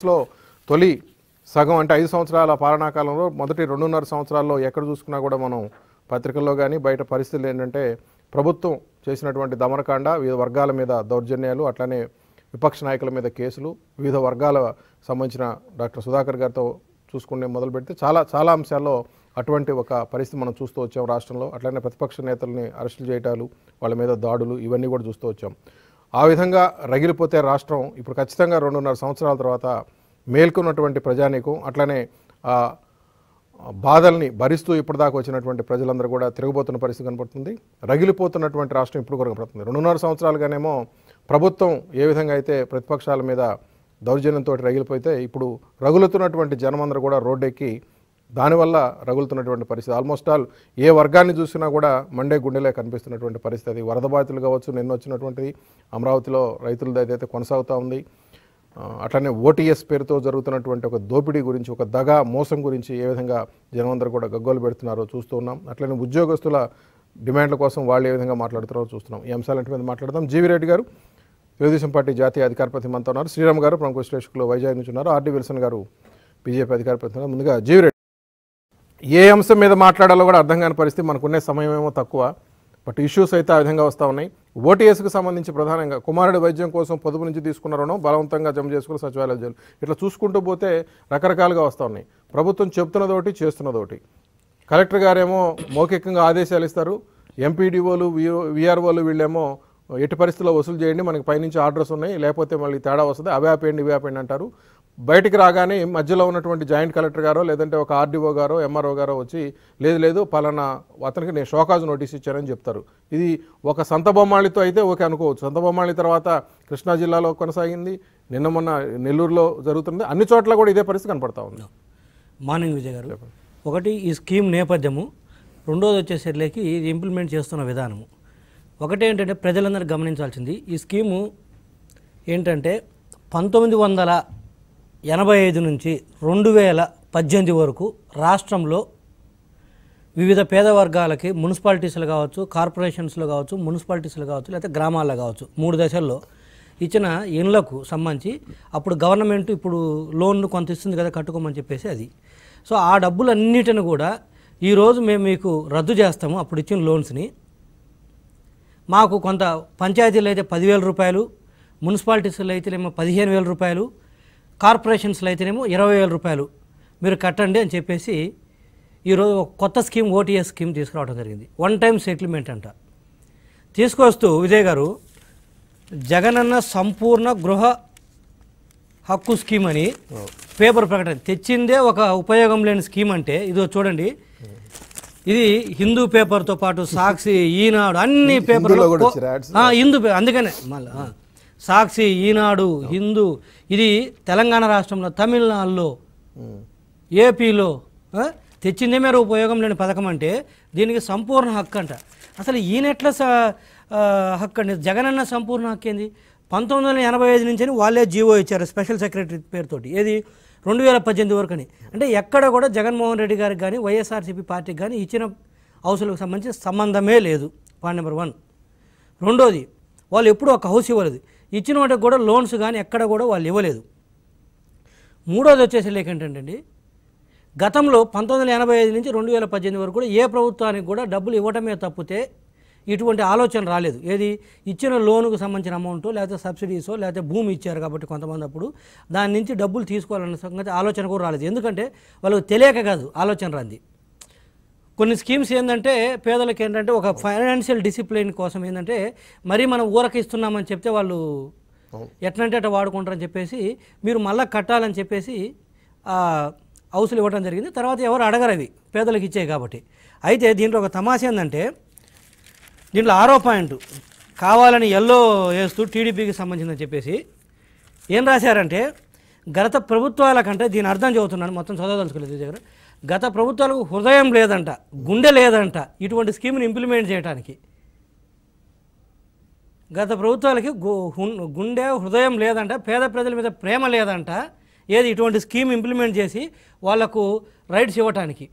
సిక్స్లో తొలి సగం అంటే ఐదు సంవత్సరాల పాలనా కాలంలో మొదటి రెండున్నర సంవత్సరాల్లో ఎక్కడ చూసుకున్నా కూడా మనం పత్రికల్లో కానీ బయట పరిస్థితులు ఏంటంటే ప్రభుత్వం చేసినటువంటి దమనకాండ వివిధ వర్గాల మీద దౌర్జన్యాలు అట్లనే విపక్ష నాయకుల మీద కేసులు వివిధ వర్గాల సంబంధించిన డాక్టర్ సుధాకర్ గారితో చూసుకునే మొదలు పెడితే చాలా చాలా అంశాల్లో అటువంటి ఒక పరిస్థితి మనం చూస్తూ వచ్చాం రాష్ట్రంలో అట్లనే ప్రతిపక్ష నేతల్ని అరెస్టులు చేయటాలు వాళ్ళ మీద దాడులు ఇవన్నీ కూడా చూస్తూ వచ్చాం ఆ విధంగా రగిలిపోతే రాష్ట్రం ఇప్పుడు ఖచ్చితంగా రెండున్నర సంవత్సరాల తర్వాత మేల్కొన్నటువంటి ప్రజానీకం అట్లనే ఆ బాధల్ని భరిస్తూ ఇప్పటిదాకా వచ్చినటువంటి ప్రజలందరూ కూడా తిరగబోతున్న పరిస్థితి కనపడుతుంది రగిలిపోతున్నటువంటి రాష్ట్రం ఇప్పుడు కూడా కనపడుతుంది రెండున్నర సంవత్సరాలుగానేమో ప్రభుత్వం ఏ విధంగా అయితే ప్రతిపక్షాల మీద దౌర్జన్యంతో రగిలిపోతే ఇప్పుడు రగులుతున్నటువంటి జనమందరూ కూడా రోడ్డెక్కి దానివల్ల రగులుతున్నటువంటి పరిస్థితి ఆల్మోస్ట్ ఆల్ ఏ వర్గాన్ని చూసినా కూడా మండే గుండెలే కనిపిస్తున్నటువంటి పరిస్థితి అది వరద బాధితులు కావచ్చు నిన్న వచ్చినటువంటిది అమరావతిలో రైతులది ఏదైతే కొనసాగుతూ ఉంది ఆ, అట్లనే ఓటీఎస్ పేరుతో జరుగుతున్నటువంటి ఒక దోపిడీ గురించి ఒక దగా మోసం గురించి ఏ విధంగా జనమందరూ కూడా గగ్గోలు పెడుతున్నారో చూస్తూ ఉన్నాం అట్లనే ఉద్యోగస్తుల డిమాండ్ల కోసం వాళ్ళు ఏ విధంగా మాట్లాడుతున్నారో చూస్తున్నాం ఈ అంశాలంటి మీద మాట్లాడదాం జీవి రెడ్డి గారు తెలుగుదేశం పార్టీ జాతీయ అధికార ప్రతినిధి ఉన్నారు శ్రీరామ్ గారు ప్రముఖ విశ్లేషకులు వైజాగ్ నుంచి ఉన్నారు ఆర్డీ విల్సన్ గారు బీజేపీ అధికార ప్రతినిధి ముందుగా జీవి రెడ్డి ఏ అంశం మీద మాట్లాడాలో కూడా అర్థం కాని పరిస్థితి మనకున్నే సమయం ఏమో తక్కువ బట్ ఇష్యూస్ అయితే ఆ విధంగా వస్తూ ఉన్నాయి ఓటీఎస్కి సంబంధించి ప్రధానంగా కుమారుడి వైద్యం కోసం పొదుపు నుంచి తీసుకున్న రుణం బలవంతంగా జమ చేసుకుని సచివాలయ జైలు ఇట్లా చూసుకుంటూ పోతే రకరకాలుగా వస్తూ ఉన్నాయి ప్రభుత్వం చెప్తున్నదోటి చేస్తున్నదోటి కలెక్టర్ గారేమో మౌఖికంగా ఆదేశాలు ఇస్తారు ఎంపీడీఓలు విఆర్ఓలు వీళ్ళేమో ఎట్టి పరిస్థితుల్లో వసూలు చేయండి మనకి పైనుంచి ఆర్డర్స్ ఉన్నాయి లేకపోతే మళ్ళీ తేడా వస్తుంది అవే ఆపేయండి ఇవి ఆపేయండి అంటారు బయటికి రాగానే మధ్యలో ఉన్నటువంటి జాయింట్ కలెక్టర్ గారో లేదంటే ఒక ఆర్డీఓ గారో ఎంఆర్ఓ గారో వచ్చి లేదు లేదు పలానా అతనికి నేను షోకాజ్ నోటీస్ ఇచ్చానని చెప్తారు ఇది ఒక సంత బొమ్మాళితో అయితే ఓకే అనుకోవచ్చు సంత బొమ్మాళి తర్వాత కృష్ణా జిల్లాలో కొనసాగింది నిన్న మొన్న నెల్లూరులో జరుగుతుంది అన్ని చోట్ల కూడా ఇదే పరిస్థితి కనపడతా ఉంది మార్నింగ్ విజయ్ గారు ఒకటి ఈ స్కీమ్ నేపథ్యము రెండోది వచ్చేసరికి ఇది ఇంప్లిమెంట్ చేస్తున్న విధానము ఒకటి ఏంటంటే ప్రజలందరూ గమనించాల్సింది ఈ స్కీము ఏంటంటే పంతొమ్మిది వందల ఎనభై ఐదు నుంచి రెండు వేల పద్దెనిమిది వరకు రాష్ట్రంలో వివిధ పేద వర్గాలకి మున్సిపాలిటీస్లో కావచ్చు కార్పొరేషన్స్లో కావచ్చు మున్సిపాలిటీస్లో కావచ్చు లేకపోతే గ్రామాల్లో కావచ్చు మూడు దశల్లో ఇచ్చిన ఇండ్లకు సంబంధించి అప్పుడు గవర్నమెంట్ ఇప్పుడు లోన్లు కొంత ఇస్తుంది కదా కట్టుకోమని చెప్పేసి అది సో ఆ డబ్బులన్నిటిని కూడా ఈరోజు మేము మీకు రద్దు చేస్తాము అప్పుడు ఇచ్చిన లోన్స్ని మాకు కొంత పంచాయతీలో అయితే పదివేల రూపాయలు మున్సిపాలిటీస్లో అయితేనేమో పదిహేను వేల రూపాయలు కార్పొరేషన్స్లో అయితేనేమో ఇరవై వేల రూపాయలు మీరు కట్టండి అని చెప్పేసి ఈరోజు ఒక కొత్త స్కీమ్ ఓటీఎస్ స్కీమ్ తీసుకురావడం జరిగింది వన్ టైం సెటిల్మెంట్ అంట తీసుకొస్తూ విజయ్ గారు జగనన్న సంపూర్ణ గృహ హక్కు స్కీమ్ అని పేపర్ ప్రకటన తెచ్చిందే ఒక ఉపయోగం లేని స్కీమ్ అంటే ఇదో చూడండి ఇది హిందూ పేపర్తో పాటు సాక్షి ఈనాడు అన్ని హిందూలో కూడా పేపర్లు వచ్చారు ads. హిందూ పే- అందుకనే మళ్ళీ ఆ. సాక్షి ఈనాడు హిందూ ఇది తెలంగాణ రాష్ట్రంలో తమిళనాడులో ఏపీలో ఆ, తెచ్చిందే మేర ఉపయోగం లేని పథకం అంటే దీనికి సంపూర్ణ హక్కు అంట అసలు ఈయనెట్ల స- ఆ, హక్కు అండి జగనన్న సంపూర్ణ హక్కు ఏంది పంతొమ్మిది వందల ఎనభై ఐదు నుంచి వాళ్ళే జీవో ఇచ్చారు స్పెషల్ సెక్రటరీ పేరుతోటి ఏది రెండు వేల పద్దెనిమిది వరకు అని అంటే ఎక్కడ కూడా జగన్మోహన్ రెడ్డి గారికి కానీ వైఎస్ఆర్సీపీ పార్టీకి కానీ ఇచ్చిన హౌసులకు సంబంధించి సంబంధమే లేదు పాయింట్ నెంబర్ వన్ రెండోది వాళ్ళు ఎప్పుడూ ఒక హౌస్ ఇవ్వలేదు ఇచ్చిన వాటికి కూడా లోన్స్ కానీ ఎక్కడ కూడా వాళ్ళు ఇవ్వలేదు మూడోది వచ్చేసి లేక ఏంటంటే గతంలో పంతొమ్మిది వందల ఎనభై ఐదు నుంచి రెండు వేల పద్దెనిమిది వరకు కూడా ఏ ప్రభుత్వానికి కూడా డబ్బులు ఇవ్వటమే తప్పితే ఇటువంటి ఆలోచన రాలేదు ఏది ఇచ్చిన లోనుకు సంబంధించిన అమౌంట్ లేకపోతే సబ్సిడీసో లేకపోతే భూమి ఇచ్చారు కాబట్టి కొంతమంది అప్పుడు దాని నుంచి డబ్బులు తీసుకోవాలన్న సంగతి ఆలోచన కూడా రాలేదు ఎందుకంటే వాళ్ళకి తెలియక కాదు ఆలోచన రాంది కొన్ని స్కీమ్స్ ఏంటంటే పేదలకు ఏంటంటే ఒక ఫైనాన్షియల్ డిసిప్లిన్ కోసం ఏంటంటే మరీ మనం ఊరకి ఇస్తున్నామని చెప్తే వాళ్ళు ఎట్లంటే అట్లా వాడుకుంటారని చెప్పేసి మీరు మళ్ళీ కట్టాలని చెప్పేసి ఆ, హౌసులు ఇవ్వడం జరిగింది తర్వాత ఎవరు అడగరు అవి పేదలకు ఇచ్చాయి కాబట్టి అయితే దీంట్లో ఒక తమాషా ఏంటంటే దీంట్లో ఆరో పాయింట్ కావాలని ఎల్లో వేస్తూ టీడీపీకి సంబంధించిందని చెప్పేసి ఏం రాశారంటే గత ప్రభుత్వాల కంటే దీని అర్థం చదువుతున్నాను మొత్తం చదవదలుచుకోలేదు దగ్గర గత ప్రభుత్వాలకు హృదయం లేదంట గుండె లేదంట ఇటువంటి స్కీమ్ని ఇంప్లిమెంట్ చేయడానికి గత ప్రభుత్వాలకి గు- హున్- గుండె హృదయం లేదంట పేద ప్రజల మీద ప్రేమ లేదంట ఏది ఇటువంటి స్కీమ్ ఇంప్లిమెంట్ చేసి వాళ్లకు రైట్స్ ఇవ్వటానికి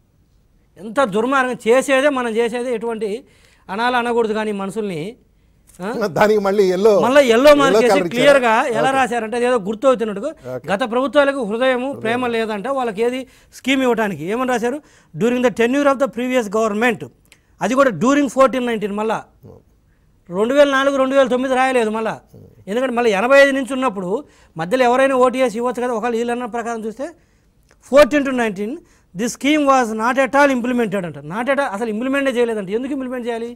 ఎంత దుర్మార్గం చేసేదే మనం చేసేదే ఎటువంటి అనాలి అనకూడదు కానీ మనుషుల్ని దానికి మళ్ళీ ఎల్లో మళ్ళీ ఎల్లో మార్క్ వేసి colour క్లియర్ గా ఎలా రాశారంటే ఏదో గుర్తు అవుతున్నట్టు గత ప్రభుత్వాలకు హృదయము ప్రేమ లేదంట వాళ్ళకి ఏది స్కీమ్ ఇవ్వడానికి ఏమని రాశారు during the tenure of the previous government అది కూడా డ్యూరింగ్ ఫోర్టీన్ నైన్టీన్ మళ్ళా రెండు వేల నాలుగు రెండు వేల తొమ్మిది రాయలేదు మళ్ళా ఎందుకంటే మళ్ళీ ఎనభై ఐదు నుంచి ఉన్నప్పుడు మధ్యలో ఎవరైనా ఓటీఎస్ ఇవ్వచ్చు కదా ఒకవేళ వీళ్ళన్న ప్రకారం చూస్తే fourteen to nineteen the scheme was not at all implemented అంట నాట్ ఎట్ ఆల్ అసలు ఇంప్లిమెంటే చేయలేదంట ఎందుకు ఇంప్లిమెంట్ చేయాలి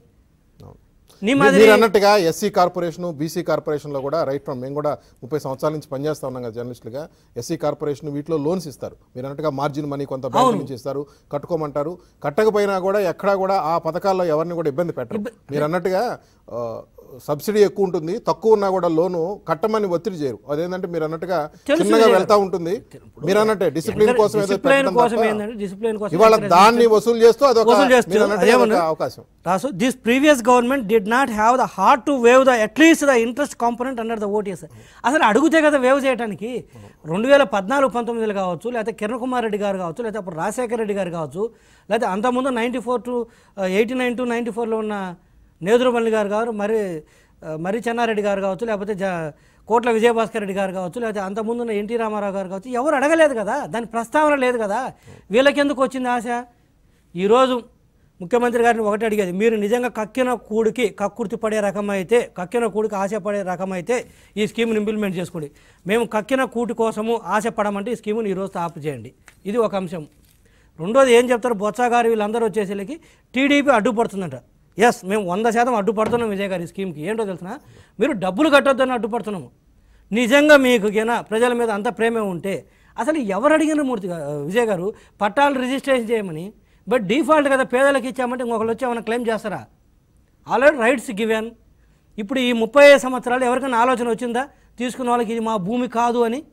నీ మీ- మాదిరి మీరు అన్నట్టుగా ఎస్సీ కార్పొరేషన్ బీసీ కార్పొరేషన్లో కూడా రైట్ ఫ్రమ్ మేము కూడా ముప్పై సంవత్సరాల నుంచి పనిచేస్తా ఉన్నాం కదా జర్నలిస్టులుగా ఎస్సీ కార్పొరేషన్ వీటిలో లోన్స్ ఇస్తారు మీరు అన్నట్టుగా మార్జిన్ మనీ కొంత బ్యాంక్ నుంచి ఇస్తారు కట్టుకోమంటారు కట్టకపోయినా కూడా ఎక్కడా కూడా ఆ పథకాల్లో ఎవరిని కూడా ఇబ్బంది పెట్టరు మీరు అన్నట్టుగా ఆ, సబ్సిడీ ఎక్కువ ఉంటుంది తక్కువ ఉన్నా కూడా లోను కట్టమని ఒత్తిడి చేయరు అదేంటంటే మీరు అన్నట్టుగా చిన్నగా వెళ్తా ఉంటుంది మీరు అన్నట్టే డిసిప్లిన్ కోసం ఏదో డిసిప్లిన్ పెట్టడం కోసం తప్ప ఏంటంటే డిసిప్లిన్ కోసం ఇవాళ దాన్ని వసూలు చేస్తూ అదొక వసూలు చేస్తూ మీరు అన్నట్టుగా అదేమన్నా? అదొక అవకాశం రాసు this previous government did not have the heart to waive the at least the interest component under the OTS అసలు అడుగుతే కదా వేవ్ చేయడానికి రెండు వేల పద్నాలుగు పంతొమ్మిదిలో కావచ్చు లేకపోతే కిరణ్ కుమార్ రెడ్డి గారు కావచ్చు లేకపోతే అప్పుడు రాజశేఖర రెడ్డి గారు కావచ్చు లేకపోతే అంతకుముందు ninety four to eighty nine to ninety ఫోర్లో ఉన్న నేదురుమల్లి గారు గారు మరి ఆ, మరి చెన్నారెడ్డి గారు కావచ్చు లేకపోతే జ కోట్ల విజయభాస్కర్ రెడ్డి గారు కావచ్చు లేకపోతే అంతకుముందు ఉన్న ఎన్టీ రామారావు గారు కావచ్చు ఎవరు అడగలేదు కదా దాని ప్రస్తావన లేదు కదా వీళ్ళకెందుకు వచ్చింది ఆశ ఈరోజు ముఖ్యమంత్రి గారిని ఒకటి అడిగేది మీరు నిజంగా కక్కిన కూడికి కక్కుర్తి పడే రకమైతే కక్కిన కూడికి ఆశపడే రకమైతే ఈ స్కీమ్ని ఇంప్లిమెంట్ చేసుకోండి మేము కక్కిన కూటి కోసము ఆశపడమంటే ఈ స్కీమ్ని ఈరోజు ఆపు చేయండి ఇది ఒక అంశం రెండోది ఏం చెప్తారు బొత్స గారు వీళ్ళందరూ వచ్చేసరికి టీడీపీ అడ్డుపడుతుందంట ఎస్ మేము వంద శాతం అడ్డుపడుతున్నాం విజయ్ గారి స్కీమ్కి ఏంటో తెలిసిన మీరు డబ్బులు కట్టొద్దని అడ్డుపడుతున్నాము నిజంగా మీకు గిన ప్రజల మీద అంత ప్రేమే ఉంటే అసలు ఎవరు అడిగిన మూర్తి గా- విజయ్ గారు పట్టాలు రిజిస్ట్రేషన్ చేయమని బట్ డిఫాల్ట్ కదా పేదలకు ఇచ్చామంటే ఇంకొకరు వచ్చి ఏమైనా క్లెయిమ్ చేస్తారా ఆల్రెడీ రైట్స్ గివెన్ ఇప్పుడు ఈ ముప్పై ఐదు సంవత్సరాలు ఎవరికైనా ఆలోచన వచ్చిందా తీసుకున్న వాళ్ళకి ఇది మా భూమి కాదు అని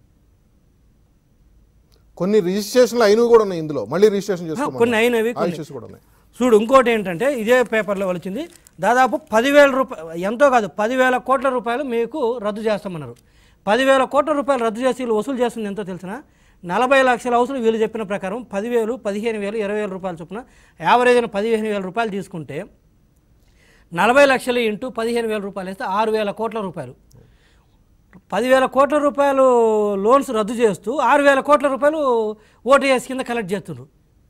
కొన్ని రిజిస్ట్రేషన్లు అయినవి కూడా ఉన్నాయి ఇందులో మళ్ళీ రిజిస్ట్రేషన్ చేసుకోమన్నారు. కొన్ని అయినవి ఆ కొన్ని issues కూడా ఉన్నాయి చూడు ఇంకోటి ఏంటంటే ఇదే పేపర్లో వచ్చింది దాదాపు పదివేల రూపాయలు ఎంతో కాదు పదివేల కోట్ల రూపాయలు మీకు రద్దు చేస్తామన్నారు పదివేల కోట్ల రూపాయలు రద్దు చేసి వీళ్ళు వసూలు చేస్తుంది ఎంతో తెలిసిన నలభై లక్షల అవసరం వీళ్ళు చెప్పిన ప్రకారం పదివేలు పదిహేను వేలు ఇరవై వేల రూపాయల చొప్పున యావరేజ్న పదిహేను వేల రూపాయలు తీసుకుంటే నలభై లక్షలు ఇంటూ పదిహేను వేల రూపాయలు వేస్తే ఆరు వేల కోట్ల రూపాయలు పదివేల కోట్ల రూపాయలు లోన్స్ రద్దు చేస్తూ ఆరు వేల కోట్ల రూపాయలు ఓటీఎస్ కింద కలెక్ట్ చేస్తున్నారు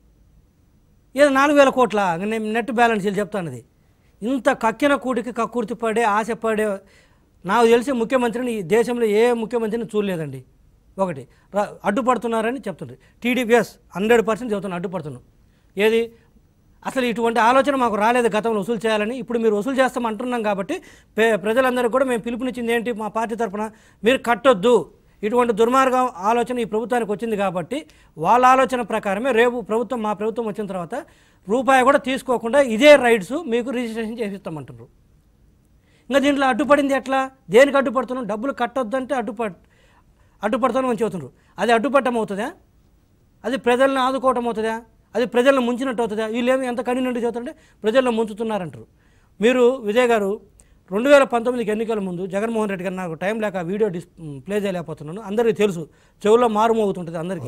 ఏదో నాలుగు వేల కోట్ల నేను నెట్ బ్యాలెన్స్ వీళ్ళు చెప్తానది ఇంత కక్కిన కూటికి కక్కుర్తి పడే ఆశపడే నాకు తెలిసి ముఖ్యమంత్రిని ఈ దేశంలో ఏ ముఖ్యమంత్రిని చూడలేదండి ఒకటి ర- అడ్డుపడుతున్నారని చెప్తుండ్రు టీడీపీ ఎస్ హండ్రెడ్ పర్సెంట్ చెబుతున్నా అడ్డుపడుతున్నాం ఏది అసలు ఇటువంటి ఆలోచన మాకు రాలేదు గతంలో వసూలు చేయాలని ఇప్పుడు మీరు వసూలు చేస్తాం అంటున్నాం కాబట్టి పే- ప్రజలందరికీ కూడా మేము పిలుపునిచ్చింది ఏంటి మా పార్టీ తరఫున మీరు కట్టొద్దు ఇటువంటి దుర్మార్గం ఆలోచన ఈ ప్రభుత్వానికి వచ్చింది కాబట్టి వాళ్ళ ఆలోచన ప్రకారమే రేపు ప్రభుత్వం మా ప్రభుత్వం వచ్చిన తర్వాత రూపాయి కూడా తీసుకోకుండా ఇదే రైట్స్ మీకు రిజిస్ట్రేషన్ చేసిస్తామంటున్నారు ఇంకా దీంట్లో అడ్డుపడింది ఎట్లా దేనికి అడ్డుపడుతున్నాం డబ్బులు కట్టొద్దంటే అడ్డుపడ్ అడ్డుపడతాను అని చెబుతున్నారు అది అడ్డుపడటం అవుతుందా అది ప్రజలను ఆదుకోవటం అవుతుందా అది ప్రజలను ముంచినట్టు అవుతుందా వీళ్ళేమి ఎంత కఠినంటే చెబుతుంటే ప్రజలను ముంచుతున్నారంటారు మీరు విజయ్ గారు రెండు వేల పంతొమ్మిదికి ఎన్నికల ముందు జగన్మోహన్ రెడ్డి గారు నాకు టైం లేక వీడియో డిస్ ప్లే చేయలేకపోతున్నాను అందరికీ తెలుసు చెవుల్లో మారుమోగుతుంటుంది అందరికీ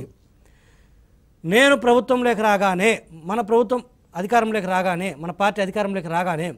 నేను ప్రభుత్వంలోకి రాగానే మన ప్రభుత్వం అధికారంలోకి రాగానే మన పార్టీ అధికారంలోకి రాగానే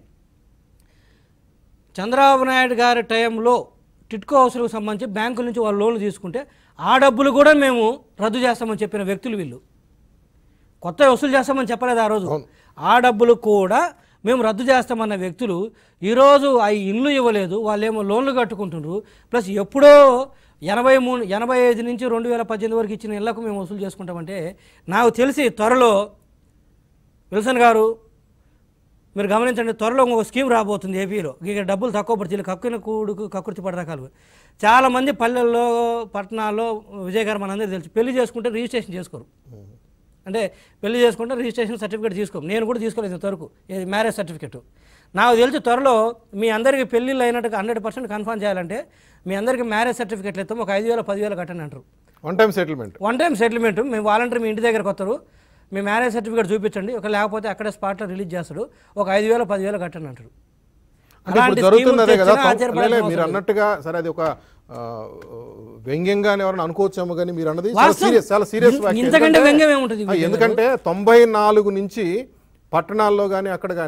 చంద్రబాబు నాయుడు గారి టైంలో టిట్కో హౌస్లకు సంబంధించి బ్యాంకుల నుంచి వాళ్ళు లోన్లు తీసుకుంటే ఆ డబ్బులు కూడా మేము రద్దు చేస్తామని చెప్పిన వ్యక్తులు వీళ్ళు కొత్త వసూలు చేస్తామని చెప్పలేదు ఆ రోజు ఆ డబ్బులు కూడా మేము రద్దు చేస్తామన్న వ్యక్తులు ఈరోజు ఆ ఇల్లు ఇవ్వలేదు వాళ్ళేమో లోన్లు కట్టుకుంటున్నారు ప్లస్ ఎప్పుడో ఎనభై మూడు ఎనభై ఐదు నుంచి రెండు వేల పద్దెనిమిది వరకు ఇచ్చిన ఇళ్లకు మేము వసూలు చేసుకుంటామంటే నాకు తెలిసి త్వరలో విల్సన్ గారు మీరు గమనించండి త్వరలో ఒక స్కీమ్ రాబోతుంది ఏపీలో ఇక డబ్బులు తక్కువ పడుతుంది కక్కున కూడుకు కక్కుర్తి పడే రకాలు చాలామంది పల్లెల్లో పట్టణాల్లో విజయ్ గారు మనందరికీ తెలుసు పెళ్లి చేసుకుంటే రిజిస్ట్రేషన్ చేసుకోరు అంటే పెళ్లి చేసుకుంటే రిజిస్ట్రేషన్ సర్టిఫికేట్ తీసుకోం నేను కూడా తీసుకోలేదు ఇంతవరకు ఇది మ్యారేజ్ సర్టిఫికేట్ నాకు తెలిసి త్వరలో మీ అందరికీ పెళ్ళిళ్ళు అయినట్టుగా హండ్రెడ్ పర్సెంట్ కన్ఫర్మ్ చేయాలంటే మీ అందరికీ మ్యారేజ్ సర్టిఫికేట్లు ఇస్తాం ఒక ఐదు వేల పదివేలు కట్టండి అంటారు one time settlement one time settlement మేము వాలంటీర్ మీ ఇంటి దగ్గరకు వస్తారు మీ మ్యారేజ్ సర్టిఫికేట్ చూపించండి ఒక లేకపోతే అక్కడే స్పాట్లో రిలీజ్ చేస్తాడు ఒక ఐదు వేలు పదివేలు కట్టండి అంటారు అంటే అలాంటి ఇప్పుడు జరుగుతుంది అదే స్కీములు కదా తెచ్చినా తొం- ఆశ్చర్యపడాల్సిన లేలే, మీరు అవసరం లేదు. అన్నట్టుగా సరే అది ఒక ఆ, వ్యంగ్యంగా అని ఎవరైనా అనుకోవచ్చేమో కానీ మీరు అన్నది చాలా వాస్తవం. సీరియస్ చాలా సీరియస్ ఇంత- ఇంతకంటే వ్యంగ్యం ఏముంటుంది విజయ్ గారు? ఎందుకంటే తొంభై నాలుగు నుంచి పట్టణాల్లో కానీ అక్కడ కానీ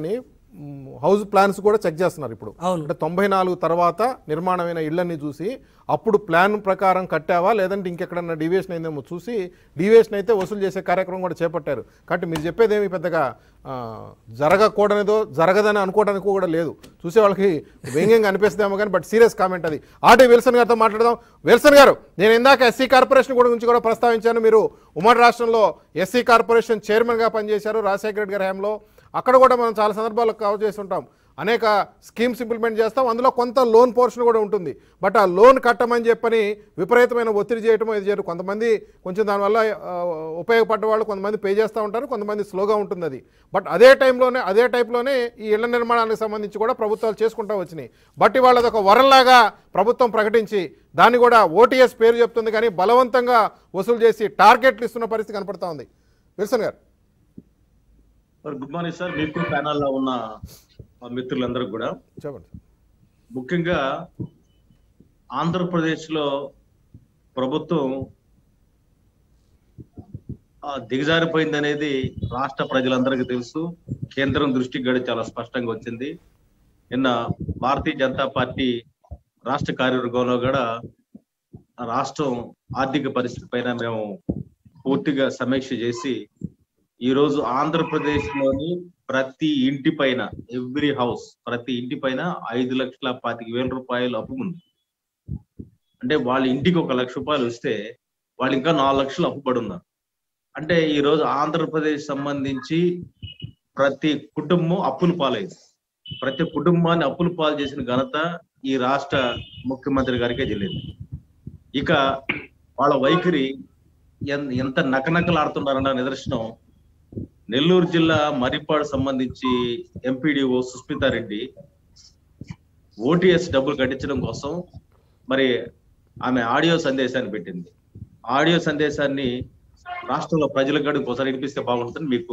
మ్, హౌస్ ప్లాన్స్ కూడా చెక్ చేస్తున్నారు ఇప్పుడు అవును అంటే తొంభై నాలుగు తర్వాత నిర్మాణమైన ఇళ్ళని చూసి అప్పుడు ప్లాన్ ప్రకారం కట్టావా లేదంటే ఇంకెక్కడన్నా డీవియేషన్ అయిందేమో చూసి డీవియేషన్ అయితే వసూలు చేసే కార్యక్రమం కూడా చేపట్టారు కాబట్టి మీరు చెప్పేదేమి పెద్దగా ఆ, జరగకూడనిదో జరగదని అనుకోవడానికి కూడా లేదు చూసే వాళ్ళకి వ్యంగ్యంగా అనిపిస్తుందేమో కానీ బట్ సీరియస్ కామెంట్ అది ఆర్టీ విల్సన్ గారితో మాట్లాడదాం విల్సన్ గారు నేను ఇందాక ఎస్సీ కార్పొరేషన్ కూడా గురించి కూడా ప్రస్తావించాను మీరు ఉమ్మడి రాష్ట్రంలో ఎస్సీ కార్పొరేషన్ చైర్మన్గా పనిచేశారు రాజశేఖర రెడ్డి గారి హయాంలో అక్కడ కూడా మనం చాలా సందర్భాల్లో కవర్ చేసి ఉంటాం అనేక స్కీమ్స్ ఇంప్లిమెంట్ చేస్తాం అందులో కొంత లోన్ పోర్షన్ కూడా ఉంటుంది బట్ ఆ లోన్ కట్టమని చెప్పని విపరీతమైన ఒత్తిడి చేయటం ఇది చేయడం కొంతమంది కొంచెం దానివల్ల ఆ, ఉపయోగపడ్డ వాళ్ళు కొంతమంది పే చేస్తూ ఉంటారు కొంతమంది స్లోగా ఉంటుంది అది బట్ అదే టైంలోనే అదే టైప్లోనే ఈ ఇళ్ల నిర్మాణానికి సంబంధించి కూడా ప్రభుత్వాలు చేసుకుంటూ వచ్చినాయి బట్ ఇవాళ ఒక వరంలాగా ప్రభుత్వం ప్రకటించి దాన్ని కూడా ఓటీఎస్ పేరు చెప్తుంది కానీ బలవంతంగా వసూలు చేసి టార్గెట్లు ఇస్తున్న పరిస్థితి కనపడతా ఉంది విల్సన్ గారు సార్ గుడ్ మార్నింగ్ సార్ మీకు ప్యానల్లో ఉన్న మా మిత్రులందరికీ కూడా చెప్పండి సార్ ముఖ్యంగా ఆంధ్రప్రదేశ్ లో ప్రభుత్వం ఆ, దిగజారిపోయింది అనేది రాష్ట్ర ప్రజలందరికీ తెలుసు కేంద్రం దృష్టికి కూడా చాలా స్పష్టంగా వచ్చింది నిన్న భారతీయ జనతా పార్టీ రాష్ట్ర కార్యవర్గంలో కూడా రాష్ట్రం ఆర్థిక పరిస్థితి పైన మేము పూర్తిగా సమీక్ష చేసి ఈ రోజు ఆంధ్రప్రదేశ్ లోని ప్రతి ఇంటి పైన ఎవ్రీ హౌస్ ప్రతి ఇంటి పైన ఐదు లక్షల పాతిక వేల రూపాయలు అప్పు ఉంది అంటే వాళ్ళ ఇంటికి ఒక లక్ష రూపాయలు వస్తే వాళ్ళు ఇంకా నాలుగు లక్షలు అప్పు పడి ఉన్నారు అంటే ఈ రోజు ఆంధ్రప్రదేశ్ సంబంధించి ప్రతి కుటుంబం అప్పులు పాలైంది ప్రతి కుటుంబాన్ని అప్పులు పాలు చేసిన ఘనత ఈ రాష్ట్ర ముఖ్యమంత్రి గారికే చెల్లింది ఇక వాళ్ళ వైఖరి ఎన్- ఎంత నకనకలాడుతున్నారన్న నిదర్శనం నెల్లూరు జిల్లా మరిపాడు సంబంధించి ఎంపీడీఓ సుస్మితారెడ్డి ఓటీఎస్ డబ్బులు కట్టించడం కోసం మరి ఆమె ఆడియో సందేశాన్ని పెట్టింది ఆడియో సందేశాన్ని రాష్ట్రంలో ప్రజలకు కూడా ఇంకోసారి వినిపిస్తే బాగుంటుంది మీకు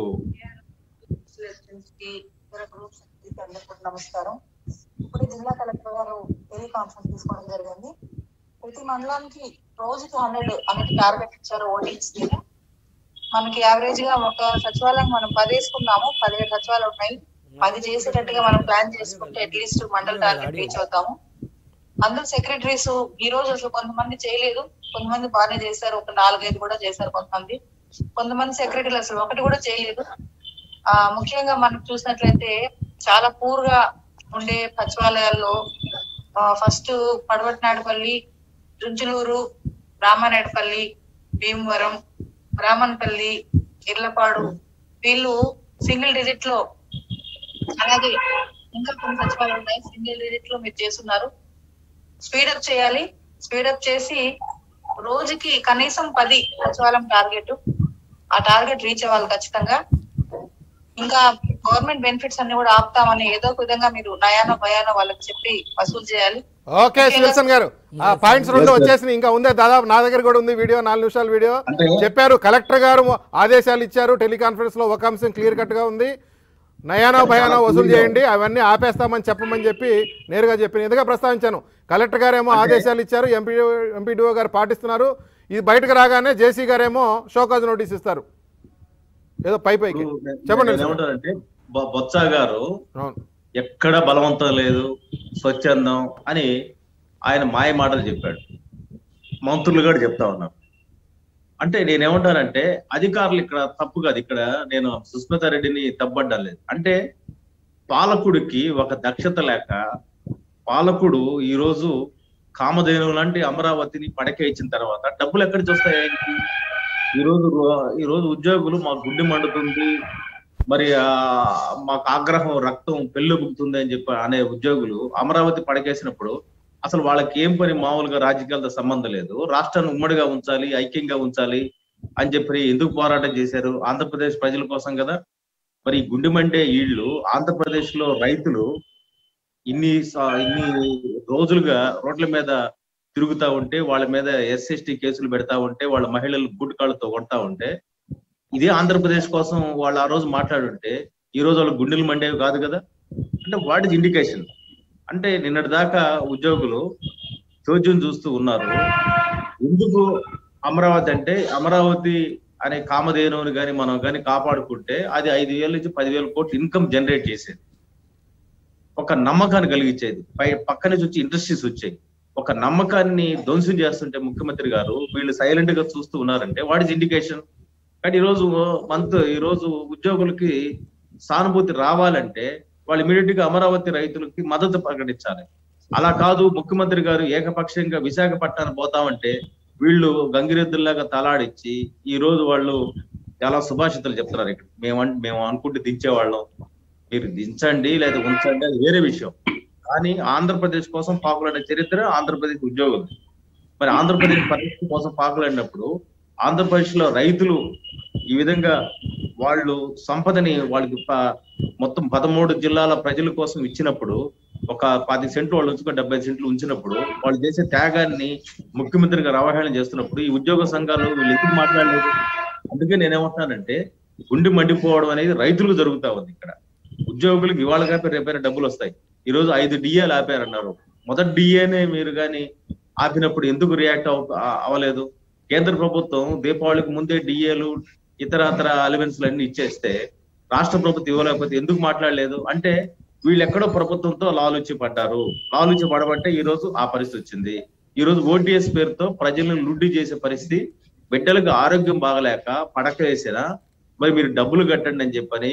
లెసన్స్ కి ఇతర గ్రూప్స్ కి అందరికీ కూడా నమస్కారం ఇప్పుడు జిల్లా కలెక్టర్ గారు టెలి కాన్ఫరెన్స్ తీసుకోవడం జరిగింది ప్రతి మండలానికి రోజుకి హండ్రెడ్ అనేది టార్గెట్ ఇచ్చారు ఓటింగ్స్ కి మనకి యావరేజ్ గా ఒక సచివాలయం మనం పది వేసుకున్నాము పదిహేడు సచివాలయం ఉన్నాయి పది చేసేటట్టుగా మనం ప్లాన్ చేసుకుంటే అట్లీస్ట్ మండల టార్గెట్ రీచ్ అవుతాము అందరు సెక్రటరీస్ ఈ రోజు అసలు కొంతమంది చేయలేదు కొంతమంది బాగానే చేశారు ఒక నాలుగైదు కూడా చేశారు కొంతమంది కొంతమంది సెక్రటరీలు అసలు ఒకటి కూడా చేయలేదు ఆ ముఖ్యంగా మనం చూసినట్లయితే చాలా పూర్ గా ఉండే సచివాలయాల్లో ఫస్ట్ పడవటినాడుపల్లి రుంచులూరు రామానాయుడుపల్లి భీమవరం రామన్పల్లి ఇర్లపాడు వీళ్ళు సింగిల్ డిజిట్ లో అలాగే ఇంకా కొన్ని సచివాలయాలు ఉన్నాయి సింగిల్ డిజిట్ లో మీరు చేస్తున్నారు స్పీడప్ చేయాలి స్పీడప్ చేసి రోజుకి కనీసం పది సచివాలయం టార్గెట్ ఆ టార్గెట్ రీచ్ అవ్వాలి ఖచ్చితంగా ఇంకా గవర్నమెంట్ బెనిఫిట్స్ అన్ని కూడా ఆపుతామని ఏదో ఒక విధంగా మీరు నయానో భయానో వాళ్ళకి చెప్పి వసూలు చేయాలి ఓకే విల్సన్ గారు ఆ పాయింట్స్ రెండు వచ్చేసినాయి ఇంకా ఉందే దాదాపు నా దగ్గర కూడా ఉంది వీడియో నాలుగు నిమిషాల వీడియో అంటే- చెప్పారు కలెక్టర్ గారు ఆదేశాలు ఇచ్చారు టెలికాన్ఫరెన్స్ లో ఒక అంశం క్లియర్ కట్ గా ఉంది నయానో భయానో వసూలు చేయండి అవన్నీ ఆపేస్తామని చెప్పమని చెప్పి నేరుగా చెప్పి ఎందుగా ప్రస్తావించాను కలెక్టర్ గారేమో ఆదేశాలు ఇచ్చారు ఎంపీ ఎంపీడీఓ గారు పాటిస్తున్నారు ఇది బయటకు రాగానే జేసీ గారేమో షోకాజ్ నోటీస్ ఇస్తారు ఏదో పై పైకి చెప్పండి విల్సన్ గారు. ఏమంటారంటే బొ- బొత్స గారు అవును ఎక్కడ బలవంతం లేదు స్వచ్ఛందం అని ఆయన మాయ మాటలు చెప్పాడు మంత్రులు కూడా చెప్తా ఉన్నారు అంటే నేనేమంటానంటే అధికారులు ఇక్కడ తప్పు కాదు ఇక్కడ నేను సుస్మిత రెడ్డిని తప్పడ్డం లేదు అంటే పాలకుడికి ఒక దక్షత లేక పాలకుడు ఈ రోజు కామధేను లాంటి అమరావతిని పడకే ఇచ్చిన తర్వాత డబ్బులు ఎక్కడికి వస్తాయి ఆయనకి? ఈ రోజు రో- ఈ రోజు ఉద్యోగులు మా గుడ్డి మండుతుంది మరి ఆ మాకు ఆగ్రహం రక్తం పెళ్ళుబుకుతుంది అని చెప్పి అనే ఉద్యోగులు అమరావతి పడకేసినప్పుడు అసలు వాళ్ళకి ఏం పని మామూలుగా రాజకీయాలతో సంబంధం లేదు రాష్ట్రాన్ని ఉమ్మడిగా ఉంచాలి ఐక్యంగా ఉంచాలి అని చెప్పి ఎందుకు పోరాటం చేశారు ఆంధ్రప్రదేశ్ ప్రజల కోసం కదా మరి ఈ గుండె మండే ఈళ్ళు ఆంధ్రప్రదేశ్ లో రైతులు ఇన్ని సా- ఇన్ని రోజులుగా రోడ్ల మీద తిరుగుతా ఉంటే వాళ్ళ మీద ఎస్ఎస్టీ కేసులు పెడతా ఉంటే వాళ్ళ మహిళలు బూట్ కాళ్ళతో కొడతా ఉంటే ఇదే ఆంధ్రప్రదేశ్ కోసం వాళ్ళు ఆ రోజు మాట్లాడుంటే ఈ రోజు వాళ్ళ గుండెలు మండేవి కాదు కదా అంటే వాట్ ఇస్ ఇండికేషన్ అంటే నిన్నటి దాకా ఉద్యోగులు చోద్యం చూస్తూ ఉన్నారు ఎందుకు అమరావతి అంటే అమరావతి అనే కామధేనువుని కానీ మనం కానీ కాపాడుకుంటే అది ఐదు వేల నుంచి పదివేల కోట్లు ఇన్కమ్ జనరేట్ చేసేది ఒక నమ్మకాన్ని కలిగించేది పై పక్క నుంచి వచ్చి ఇండస్ట్రీస్ వచ్చాయి ఒక నమ్మకాన్ని ధ్వంసం చేస్తుంటే ముఖ్యమంత్రి గారు వీళ్ళు సైలెంట్ గా చూస్తూ ఉన్నారంటే వాట్ ఇస్ ఇండికేషన్ కానీ ఈ రోజు మంత్ ఈ రోజు ఉద్యోగులకి సానుభూతి రావాలంటే వాళ్ళు ఇమీడియట్ గా అమరావతి రైతులకి మద్దతు ప్రకటించాలి అలా కాదు ముఖ్యమంత్రి గారు ఏకపక్షంగా విశాఖపట్నానికి పోతామంటే వీళ్ళు గంగిరెద్దుల్లాగా తలాడిచ్చి ఈ రోజు వాళ్ళు చాలా సుభాషితలు చెప్తున్నారు ఇక్కడ మేము అన్- మేము అనుకుంటే దించేవాళ్ళం మీరు దించండి లేదా ఉంచండి అది వేరే విషయం కానీ ఆంధ్రప్రదేశ్ కోసం పాకులాడే చరిత్ర ఆంధ్రప్రదేశ్ ఉద్యోగులు మరి ఆంధ్రప్రదేశ్ పరిస్థితి కోసం పాకులాడినప్పుడు ఆంధ్రప్రదేశ్ లో రైతులు ఈ విధంగా వాళ్ళు సంపదని వాళ్ళకి ప- మొత్తం పదమూడు జిల్లాల ప్రజల కోసం ఇచ్చినప్పుడు ఒక పది సెంట్లు వాళ్ళు ఉంచుకొని డెబ్బై సెంట్లు ఉంచినప్పుడు వాళ్ళు చేసే త్యాగాన్ని ముఖ్యమంత్రి గారు అవహేళన చేస్తున్నప్పుడు ఈ ఉద్యోగ సంఘాలు వీళ్ళు ఎందుకు మాట్లాడలేదు అందుకే నేనేమంటున్నానంటే గుండె మండిపోవడం అనేది రైతులకు జరుగుతా ఉంది ఇక్కడ ఉద్యోగులకు ఇవాళ కాపే రేపైనా డబ్బులు వస్తాయి ఈ రోజు ఐదు డిఏలు ఆపారన్నారు మొదటి డిఏనే మీరు కానీ ఆపినప్పుడు ఎందుకు రియాక్ట్ అవ ఆ- అవ్వలేదు కేంద్ర ప్రభుత్వం దీపావళికి ముందే డిఏలు ఇతరత్ర అలవెన్స్లు అన్ని ఇచ్చేస్తే రాష్ట్ర ప్రభుత్వం ఇవ్వలేకపోతే ఎందుకు మాట్లాడలేదు అంటే వీళ్ళు ఎక్కడో ప్రభుత్వంతో లాలుచి పడ్డారు లాలుచి పడబట్టే ఈ రోజు ఆ పరిస్థితి వచ్చింది ఈ రోజు ఓటీఎస్ పేరుతో ప్రజలను లుడ్డి చేసే పరిస్థితి బిడ్డలకు ఆరోగ్యం బాగలేక పడక వేసినా మరి మీరు డబ్బులు కట్టండి అని చెప్పని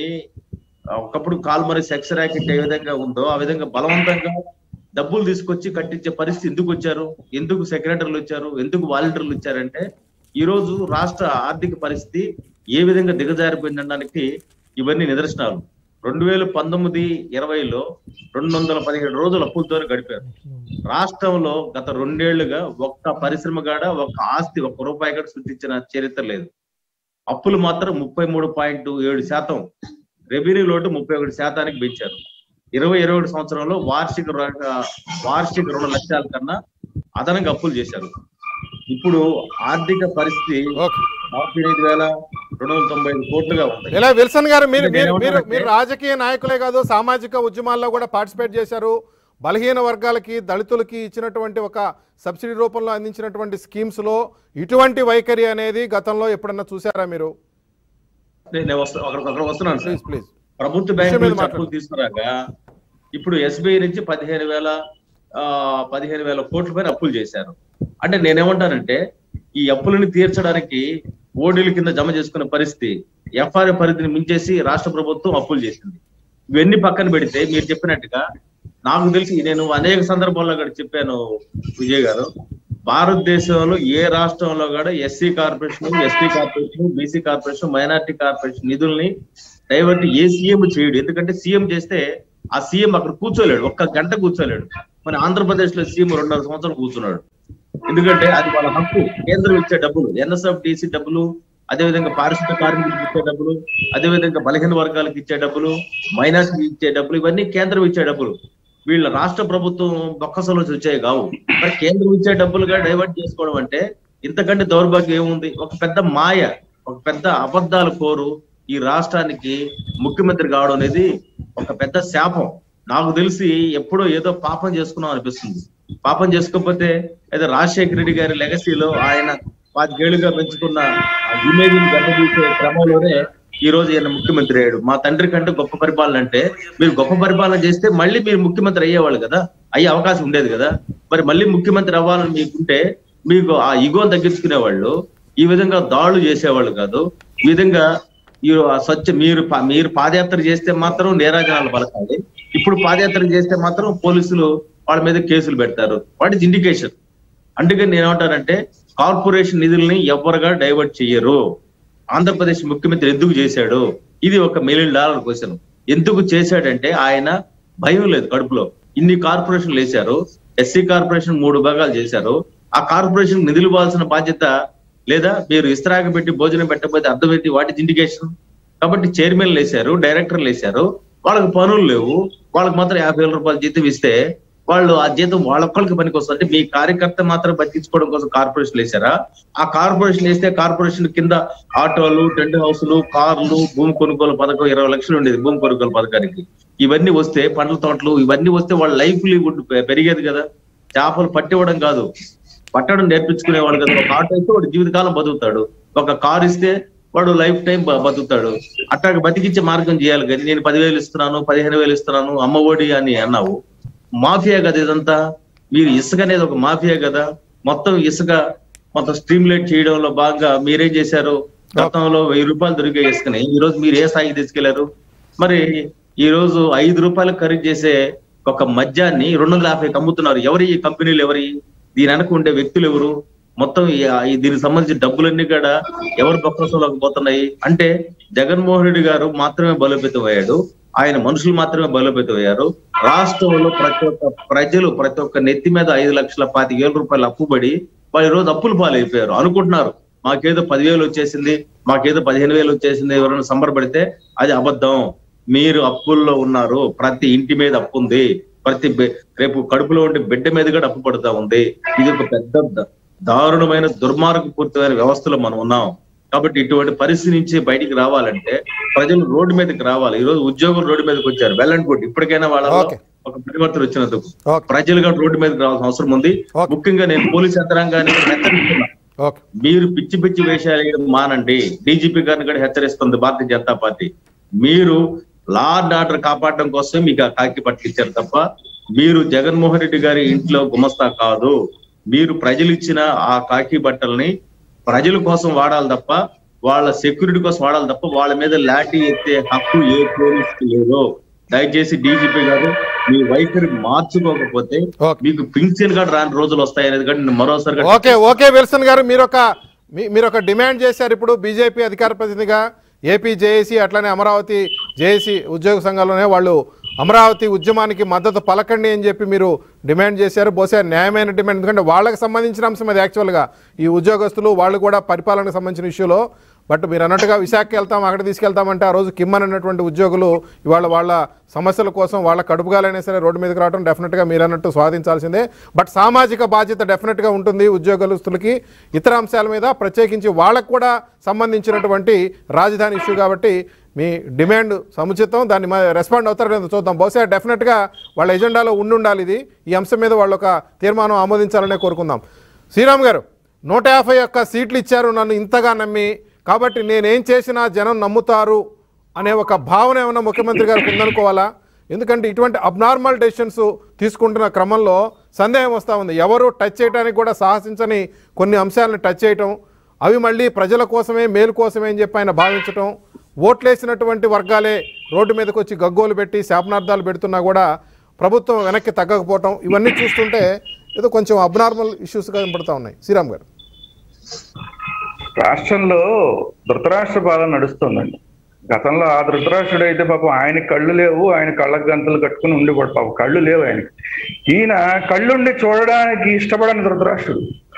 ఆ, ఒకప్పుడు కాల్మరి సెక్స్ ర్యాకెట్ ఏ విధంగా ఉందో ఆ విధంగా బలవంతంగా డబ్బులు తీసుకొచ్చి కట్టించే పరిస్థితి ఎందుకు వచ్చారు ఎందుకు సెక్రటరీలు వచ్చారు ఎందుకు వాలంటీర్లు వచ్చారంటే ఈ రోజు రాష్ట్ర ఆర్థిక పరిస్థితి ఏ విధంగా దిగజారిపోయిందనడానికి ఇవన్నీ నిదర్శనాలు రెండు వేల పంతొమ్మిది ఇరవైలో రెండు వందల పదిహేడు రోజులు అప్పులతో గడిపారు రాష్ట్రంలో గత రెండేళ్లుగా ఒక్క పరిశ్రమ కాడ ఒక్క ఆస్తి ఒక్క రూపాయి కూడా సృష్టించిన చరిత్ర లేదు అప్పులు మాత్రం ముప్పై మూడు పాయింట్ ఏడు శాతం రెవెన్యూ లోటు ముప్పై ఒకటి శాతానికి పెంచారు ఇరవై ఇరవై ఒకటి సంవత్సరంలో వార్షిక ర- వార్షిక రెండు లక్షల కన్నా అదనంగా అప్పులు చేశారు ఇప్పుడు ఆర్థిక పరిస్థితి ఓకే నలభై ఎనిమిది వేల రెండు వందల తొంభై ఐదు కోట్లుగా ఉంది ఇలా విల్సన్ గారు మీరు అంటే మీరు నేను మీరు ఏమంటానంటే- మీరు రాజకీయ నాయకులే కాదు సామాజిక ఉద్యమాల్లో కూడా పార్టిసిపేట్ చేశారు బలహీన వర్గాలకి దళితులకి ఇచ్చినటువంటి ఒక సబ్సిడీ రూపంలో అందించినటువంటి స్కీమ్స్ లో ఇటువంటి వైఖరి అనేది గతంలో ఎప్పుడన్నా చూసారా మీరు నేను నేను వస్తా అక్కడ అక్కడ వస్తున్నాను సార్ ప్లీజ్ ప్లీజ్ ప్రభుత్వ విషయం బ్యాంకులు మీద నుంచి మాట్లాడు. అప్పులు తీసుకురాక ఇప్పుడు ఎస్బీఐ నుంచి పదిహేను వేల ఆ, పదిహేను వేల కోట్ల పైన అప్పులు చేశారు అంటే నేనేమంటానంటే ఈ అప్పులను తీర్చడానికి ఓడీల కింద జమ చేసుకునే పరిస్థితి ఎఫ్ఆర్ఏ పరిధిని మించేసి రాష్ట్ర ప్రభుత్వం అప్పులు చేసింది ఇవన్నీ పక్కన పెడితే మీరు చెప్పినట్టుగా నాకు తెలిసి నేను అనేక సందర్భాల్లో కూడా చెప్పాను విజయ్ గారు భారతదేశంలో ఏ రాష్ట్రంలో కూడా SC corporation ST corporation BC corporation minority corporation నిధుల్ని డైవర్ట్ ఏ సీఎం చేయడు ఎందుకంటే సీఎం చేస్తే ఆ సీఎం అక్కడ కూర్చోలేడు ఒక్క గంట కూర్చోలేడు మన ఆంధ్రప్రదేశ్ లో సీఎం రెండున్నర సంవత్సరాలు కూర్చున్నాడు ఎందుకంటే అది వాళ్ళ హక్కు కేంద్రం ఇచ్చే డబ్బులు ఎన్ఎస్ఎఫ్ డిసి డబ్బులు అదేవిధంగా పారిశుద్ధ కార్మికులకు ఇచ్చే డబ్బులు అదేవిధంగా బలహీన వర్గాలకు ఇచ్చే డబ్బులు మైనార్టీకి ఇచ్చే డబ్బులు ఇవన్నీ కేంద్రం ఇచ్చే డబ్బులు వీళ్ళ రాష్ట్ర ప్రభుత్వం బొక్కసలు వచ్చాయి కావు మరి కేంద్రం ఇచ్చే డబ్బులుగా డైవర్ట్ చేసుకోవడం అంటే ఇంతకంటే దౌర్భాగ్యం ఏముంది ఒక పెద్ద మాయ ఒక పెద్ద అబద్ధాల కోరు ఈ రాష్ట్రానికి ముఖ్యమంత్రి కావడం అనేది ఒక పెద్ద శాపం నాకు తెలిసి ఎప్పుడో ఏదో పాపం చేసుకున్నాం అనిపిస్తుంది పాపం చేసుకోకపోతే ఏదో రాజశేఖర రెడ్డి గారి లెగసీలో ఆయన పాతికేళ్లుగా పెంచుకున్న ఇమేజ్ దెబ్బతీసే క్రమంలోనే ఈ రోజు ఈయన ముఖ్యమంత్రి అయ్యాడు మా తండ్రి కంటే గొప్ప పరిపాలన అంటే మీరు గొప్ప పరిపాలన చేస్తే మళ్ళీ మీరు ముఖ్యమంత్రి అయ్యేవాళ్ళు కదా అయ్యే అవకాశం ఉండేది కదా మరి మళ్ళీ ముఖ్యమంత్రి అవ్వాలని మీకుంటే మీకు ఆ ఇగో తగ్గించుకునే వాళ్ళు ఈ విధంగా దాడులు చేసేవాళ్ళు కాదు ఈ విధంగా ఈ స్వచ్ఛ మీరు పా- మీరు పాదయాత్ర చేస్తే మాత్రం నేరాజనాలు పలకాలి ఇప్పుడు పాదయాత్ర చేస్తే మాత్రం పోలీసులు వాళ్ళ మీద కేసులు పెడతారు వాట్ ఇస్ ఇండికేషన్ అందుకని నేను ఏమంటానంటే కార్పొరేషన్ నిధుల్ని ఎవరుగా డైవర్ట్ చెయ్యరు ఆంధ్రప్రదేశ్ ముఖ్యమంత్రి ఎందుకు చేశాడు ఇది ఒక మిలియన్ డాలర్ క్వశ్చన్ ఎందుకు చేశాడంటే ఆయన భయం లేదు కడుపులో ఇన్ని కార్పొరేషన్లు వేశారు ఎస్సీ కార్పొరేషన్ మూడు భాగాలు చేశారు ఆ కార్పొరేషన్ నిధులు ఇవ్వాల్సిన బాధ్యత లేదా మీరు ఇస్త్రాగ పెట్టి భోజనం పెట్టకపోతే అర్థం ఏంటి వాటి ఇండికేషన్ కాబట్టి చైర్మన్లు వేశారు డైరెక్టర్లు వేశారు వాళ్ళకి పనులు లేవు వాళ్ళకి మాత్రం యాభై వేల రూపాయలు జీతం ఇస్తే వాళ్ళు ఆ జీతం వాళ్ళొక్కరికి పనికి వస్తుంది అంటే మీ కార్యకర్త మాత్రం బతికించుకోవడం కోసం కార్పొరేషన్ వేశారా ఆ కార్పొరేషన్ వేస్తే కార్పొరేషన్ కింద ఆటోలు టెంట్ హౌస్లు కార్లు భూమి కొనుగోలు పథకం ఇరవై లక్షలు ఉండేది భూమి కొనుగోలు పథకానికి ఇవన్నీ వస్తే పండ్ల తోటలు ఇవన్నీ వస్తే వాళ్ళ లైఫ్ లీవుడ్ పెరిగేది కదా చేపలు పట్టివ్వడం కాదు పట్టడం నేర్పించుకునేవాడు కదా ఒక ఆటో ఇస్తే వాడు జీవితకాలం బతుకుతాడు ఒక కారు ఇస్తే వాడు లైఫ్ టైం బ- బతుకుతాడు అట్లా బతికించే మార్గం చేయాలి కానీ నేను పదివేలు ఇస్తున్నాను పదిహేను వేలు ఇస్తున్నాను అమ్మ ఒడి అని అన్నావు మాఫియా కదా ఇదంతా మీరు ఇసుక అనేది ఒక మాఫియా కదా మొత్తం ఇసుక మొత్తం స్ట్రీమ్లైట్ చేయడంలో భాగంగా మీరేం చేశారు గతంలో వెయ్యి రూపాయలు దొరికే ఇసుకని ఈ రోజు మీరు ఏ స్థాయికి తీసుకెళ్లారు మరి ఈ రోజు ఐదు రూపాయలు ఖరీదు చేసే ఒక మద్యాన్ని రెండు వందల యాభైకి అమ్ముతున్నారు ఎవరి ఈ కంపెనీలు ఎవరి దీని వెనక ఉండే వ్యక్తులు ఎవరు మొత్తం ఈ- ఈ దీనికి సంబంధించిన డబ్బులన్నీ కూడా ఎవరు బొక్కసంలోకి పోతున్నాయి అంటే జగన్మోహన్ రెడ్డి గారు మాత్రమే బలోపేతం అయ్యాడు ఆయన మనుషులు మాత్రమే బలోపేతం అయ్యారు రాష్ట్రంలో ప్రతి ఒక్క ప్రజలు ప్రతి ఒక్క నెత్తి మీద ఐదు లక్షల పాతిక వేల రూపాయలు అప్పుబడి వాళ్ళు ఈ రోజు అప్పులు పాలైపోయారు అనుకుంటున్నారు మాకేదో పదివేలు వచ్చేసింది మాకేదో పదిహేను వేలు వచ్చేసింది ఎవరైనా సంబరపడితే అది అబద్ధం మీరు అప్పుల్లో ఉన్నారు ప్రతి ఇంటి మీద అప్పు ఉంది ప్రతి బె- రేపు కడుపులో ఉండే బిడ్డ మీద కూడా అప్పు పడుతా ఉంది ఇది ఒక పెద్ద ద- దారుణమైన దుర్మార్గపూరితమైన వ్యవస్థలో మనం ఉన్నాం కాబట్టి ఇటువంటి పరిస్థితి నుంచి బయటికి రావాలంటే ప్రజలు రోడ్డు మీదకి రావాలి ఈ రోజు ఉద్యోగులు రోడ్డు మీదకి వచ్చారు వెల్ అండ్ గుడ్ ఇప్పటికైనా వాళ్ళ Okay. ఒక పరివర్తన వచ్చినందుకు ఓకే ప్రజలుగా రోడ్డు మీదకి రావాల్సిన అవసరం ఉంది Okay. ముఖ్యంగా నేను పోలీస్ యంత్రాంగాన్ని కూడా హెచ్చరిస్తున్నా ఓకే మీరు పిచ్చి పిచ్చి వేషాలు వేయడం మానండి డీజీపీ గారిని కూడా హెచ్చరిస్తుంది భారతీయ జనతా పార్టీ మీరు లా అండ్ ఆర్డర్ కాపాడడం కోసం మీకు ఆ కాకి పట్టుకిచ్చారు తప్ప మీరు జగన్మోహన్ రెడ్డి గారి ఇంట్లో గుమస్తా కాదు మీరు ప్రజలు ఇచ్చిన ఆ కాకి బట్టల్ని ప్రజల కోసం వాడాలి తప్ప వాళ్ళ సెక్యూరిటీ కోసం వాడాలి తప్ప వాళ్ళ మీద లాఠీ ఎత్తే హక్కు ఏ పోలీసుకి లేదు దయచేసి డీజీపీ గారు మీ వైఖరి మార్చుకోకపోతే ఓకే. మీకు పింఛన్ కూడా రాని రోజులు వస్తాయి అనేది కూడా నేను మరోసారి ఓకే ఓకే విల్సన్ గారు మీరు ఒక మీ- మీరు ఒక డిమాండ్ చేశారు ఇప్పుడు బీజేపీ అధికార ప్రతినిధిగా ఏపీ జేఏసీ అట్లనే అమరావతి జేఏసీ ఉద్యోగ సంఘాల్లోనే వాళ్ళు అమరావతి ఉద్యమానికి మద్దతు పలకండి అని చెప్పి మీరు డిమాండ్ చేశారు బహుశా న్యాయమైన డిమాండ్ ఎందుకంటే వాళ్ళకి సంబంధించిన అంశం అది యాక్చువల్గా ఈ ఉద్యోగస్తులు వాళ్ళు కూడా పరిపాలనకు సంబంధించిన ఇష్యూలో బట్ మీరు అన్నట్టుగా విశాఖకి వెళ్తాం అక్కడ తీసుకెళ్తామంటే ఆ రోజు కిమ్మన్ అన్నటువంటి ఉద్యోగులు ఇవాళ వాళ్ళ సమస్యల కోసం వాళ్ళ కడుపుగాలైనా సరే రోడ్డు మీదకి రావడం డెఫినెట్గా మీరు అన్నట్టు స్వాధించాల్సిందే బట్ సామాజిక బాధ్యత డెఫినెట్గా ఉంటుంది ఉద్యోగస్తులకి ఇతర అంశాల మీద ప్రత్యేకించి వాళ్ళకు కూడా సంబంధించినటువంటి రాజధాని ఇష్యూ కాబట్టి మీ డిమాండ్ సముచితం దాన్ని మ- రెస్పాండ్ అవుతారో లేదో చూద్దాం బహుశా డెఫినెట్గా వాళ్ళ ఎజెండాలో ఉండి ఉండాలి ఇది ఈ అంశం మీద వాళ్ళు ఒక తీర్మానం ఆమోదించాలనే కోరుకుందాం శ్రీరామ్ గారు నూట యాభై ఒక్క సీట్లు ఇచ్చారు నన్ను ఇంతగా నమ్మి కాబట్టి నేనేం చేసినా జనం నమ్ముతారు అనే ఒక భావన ఏమైనా ముఖ్యమంత్రి గారికి ఉందనుకోవాలా ఎందుకంటే ఇటువంటి అబ్నార్మల్ డెసిషన్స్ తీసుకుంటున్న క్రమంలో సందేహం వస్తూ ఉంది ఎవరు టచ్ చేయడానికి కూడా సాహసించని కొన్ని అంశాలను టచ్ చేయటం అవి మళ్ళీ ప్రజల కోసమే మేలు కోసమే అని చెప్పి ఆయన భావించటం ఓట్లేసినటువంటి వర్గాలే రోడ్డు మీదకి వచ్చి గగ్గోలు పెట్టి శాపనార్థాలు పెడుతున్నా కూడా ప్రభుత్వం వెనక్కి తగ్గకపోవటం ఇవన్నీ చూస్తుంటే ఏదో కొంచెం అబ్నార్మల్ ఇష్యూస్గా కనపడతా ఉన్నాయి శ్రీరామ్ గారు రాష్ట్రంలో ధృతరాష్ట్ర పాలన నడుస్తుందండి గతంలో ఆ ధృతరాష్ట్రుడు అయితే పాపం ఆయన కళ్ళు లేవు ఆయన కళ్ళకు గంతలు కట్టుకుని ఉండేవాడు పాపం కళ్ళు లేవు ఆయనకి ఈయన కళ్ళుండి చూడడానికి ఇష్టపడని ధృతరాష్ట్రుడు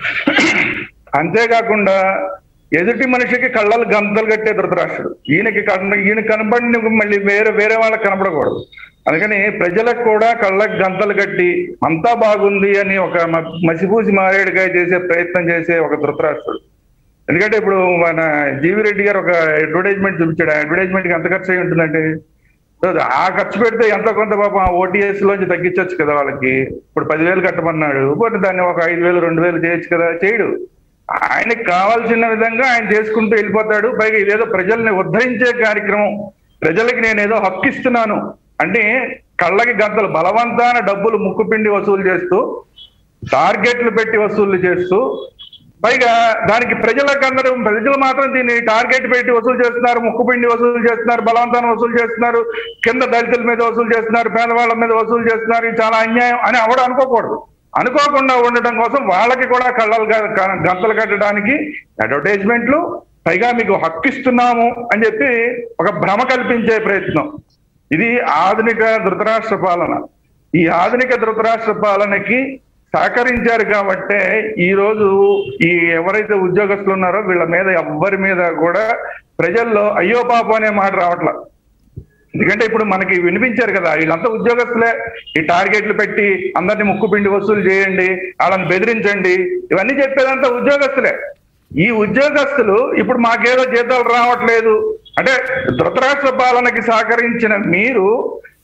అంతేకాకుండా ఎదుటి మనిషికి కళ్ళలు గంతలు కట్టే ధృతరాష్ట్రుడు ఈయనకి కన ఈయన కనబడిన మళ్ళీ వేరే వేరే వాళ్ళకి కనపడకూడదు అందుకని ప్రజలకు కూడా కళ్ళకు గంతలు కట్టి అంతా బాగుంది అని ఒక మ- మసిపూసి మారేడుకాయ చేసే ప్రయత్నం చేసే ఒక ధృతరాష్ట్రుడు ఎందుకంటే ఇప్పుడు మన జీవి రెడ్డి గారు ఒక అడ్వర్టైజ్మెంట్ చూపించాడు ఆ అడ్వర్టైజ్మెంట్ కి ఎంత ఖర్చు అయి ఉంటుందంటే సో ఆ ఖర్చు పెడితే ఎంత కొంత పాపం ఓటీఎస్ లోంచి తగ్గించవచ్చు కదా వాళ్ళకి ఇప్పుడు పదివేలు కట్టమన్నాడు పోతే దాన్ని ఒక ఐదు వేలు రెండు వేలు చేయొచ్చు కదా చేయడు ఆయనకి కావాల్సిన విధంగా ఆయన చేసుకుంటూ వెళ్ళిపోతాడు పైగా ఇదేదో ప్రజల్ని ఉద్ధరించే కార్యక్రమం ప్రజలకి నేను ఏదో హక్కు ఇస్తున్నాను అంటే కళ్ళకి గంతలు బలవంతాన డబ్బులు ముక్కుపిండి వసూలు చేస్తూ టార్గెట్లు పెట్టి వసూలు చేస్తూ పైగా దానికి ప్రజలకు అందరూ ప్రజలు మాత్రం దీన్ని టార్గెట్ పెట్టి వసూలు చేస్తున్నారు ముక్కుపిండి వసూలు చేస్తున్నారు బలవంతాన్ని వసూలు చేస్తున్నారు కింద దళితుల మీద వసూలు చేస్తున్నారు పేదవాళ్ళ మీద వసూలు చేస్తున్నారు ఇది చాలా అన్యాయం అని ఎవడు అనుకోకూడదు అనుకోకుండా ఉండటం కోసం వాళ్ళకి కూడా కళ్ళలు గ- గ- గంతలు కట్టడానికి అడ్వర్టైజ్మెంట్లు పైగా మీకు హక్కు ఇస్తున్నాము అని చెప్పి ఒక భ్రమ కల్పించే ప్రయత్నం ఇది ఆధునిక ధృతరాష్ట్ర పాలన ఈ ఆధునిక ధృతరాష్ట్ర పాలనకి సహకరించారు కాబట్టే ఈ రోజు ఈ ఎవరైతే ఉద్యోగస్తులు ఉన్నారో వీళ్ళ మీద ఎవ్వరి మీద కూడా ప్రజల్లో అయ్యో పాపం అనే మాట రావట్లా ఎందుకంటే ఇప్పుడు మనకి వినిపించారు కదా వీళ్ళంతా ఉద్యోగస్తులే ఈ టార్గెట్లు పెట్టి అందరినీ ముక్కుపిండి వసూలు చేయండి వాళ్ళని బెదిరించండి ఇవన్నీ చెప్పేదంతా ఉద్యోగస్తులే ఈ ఉద్యోగస్తులు ఇప్పుడు మాకేదో జీతాలు రావట్లేదు అంటే ధృతరాష్ట్ర పాలనకి సహకరించిన మీరు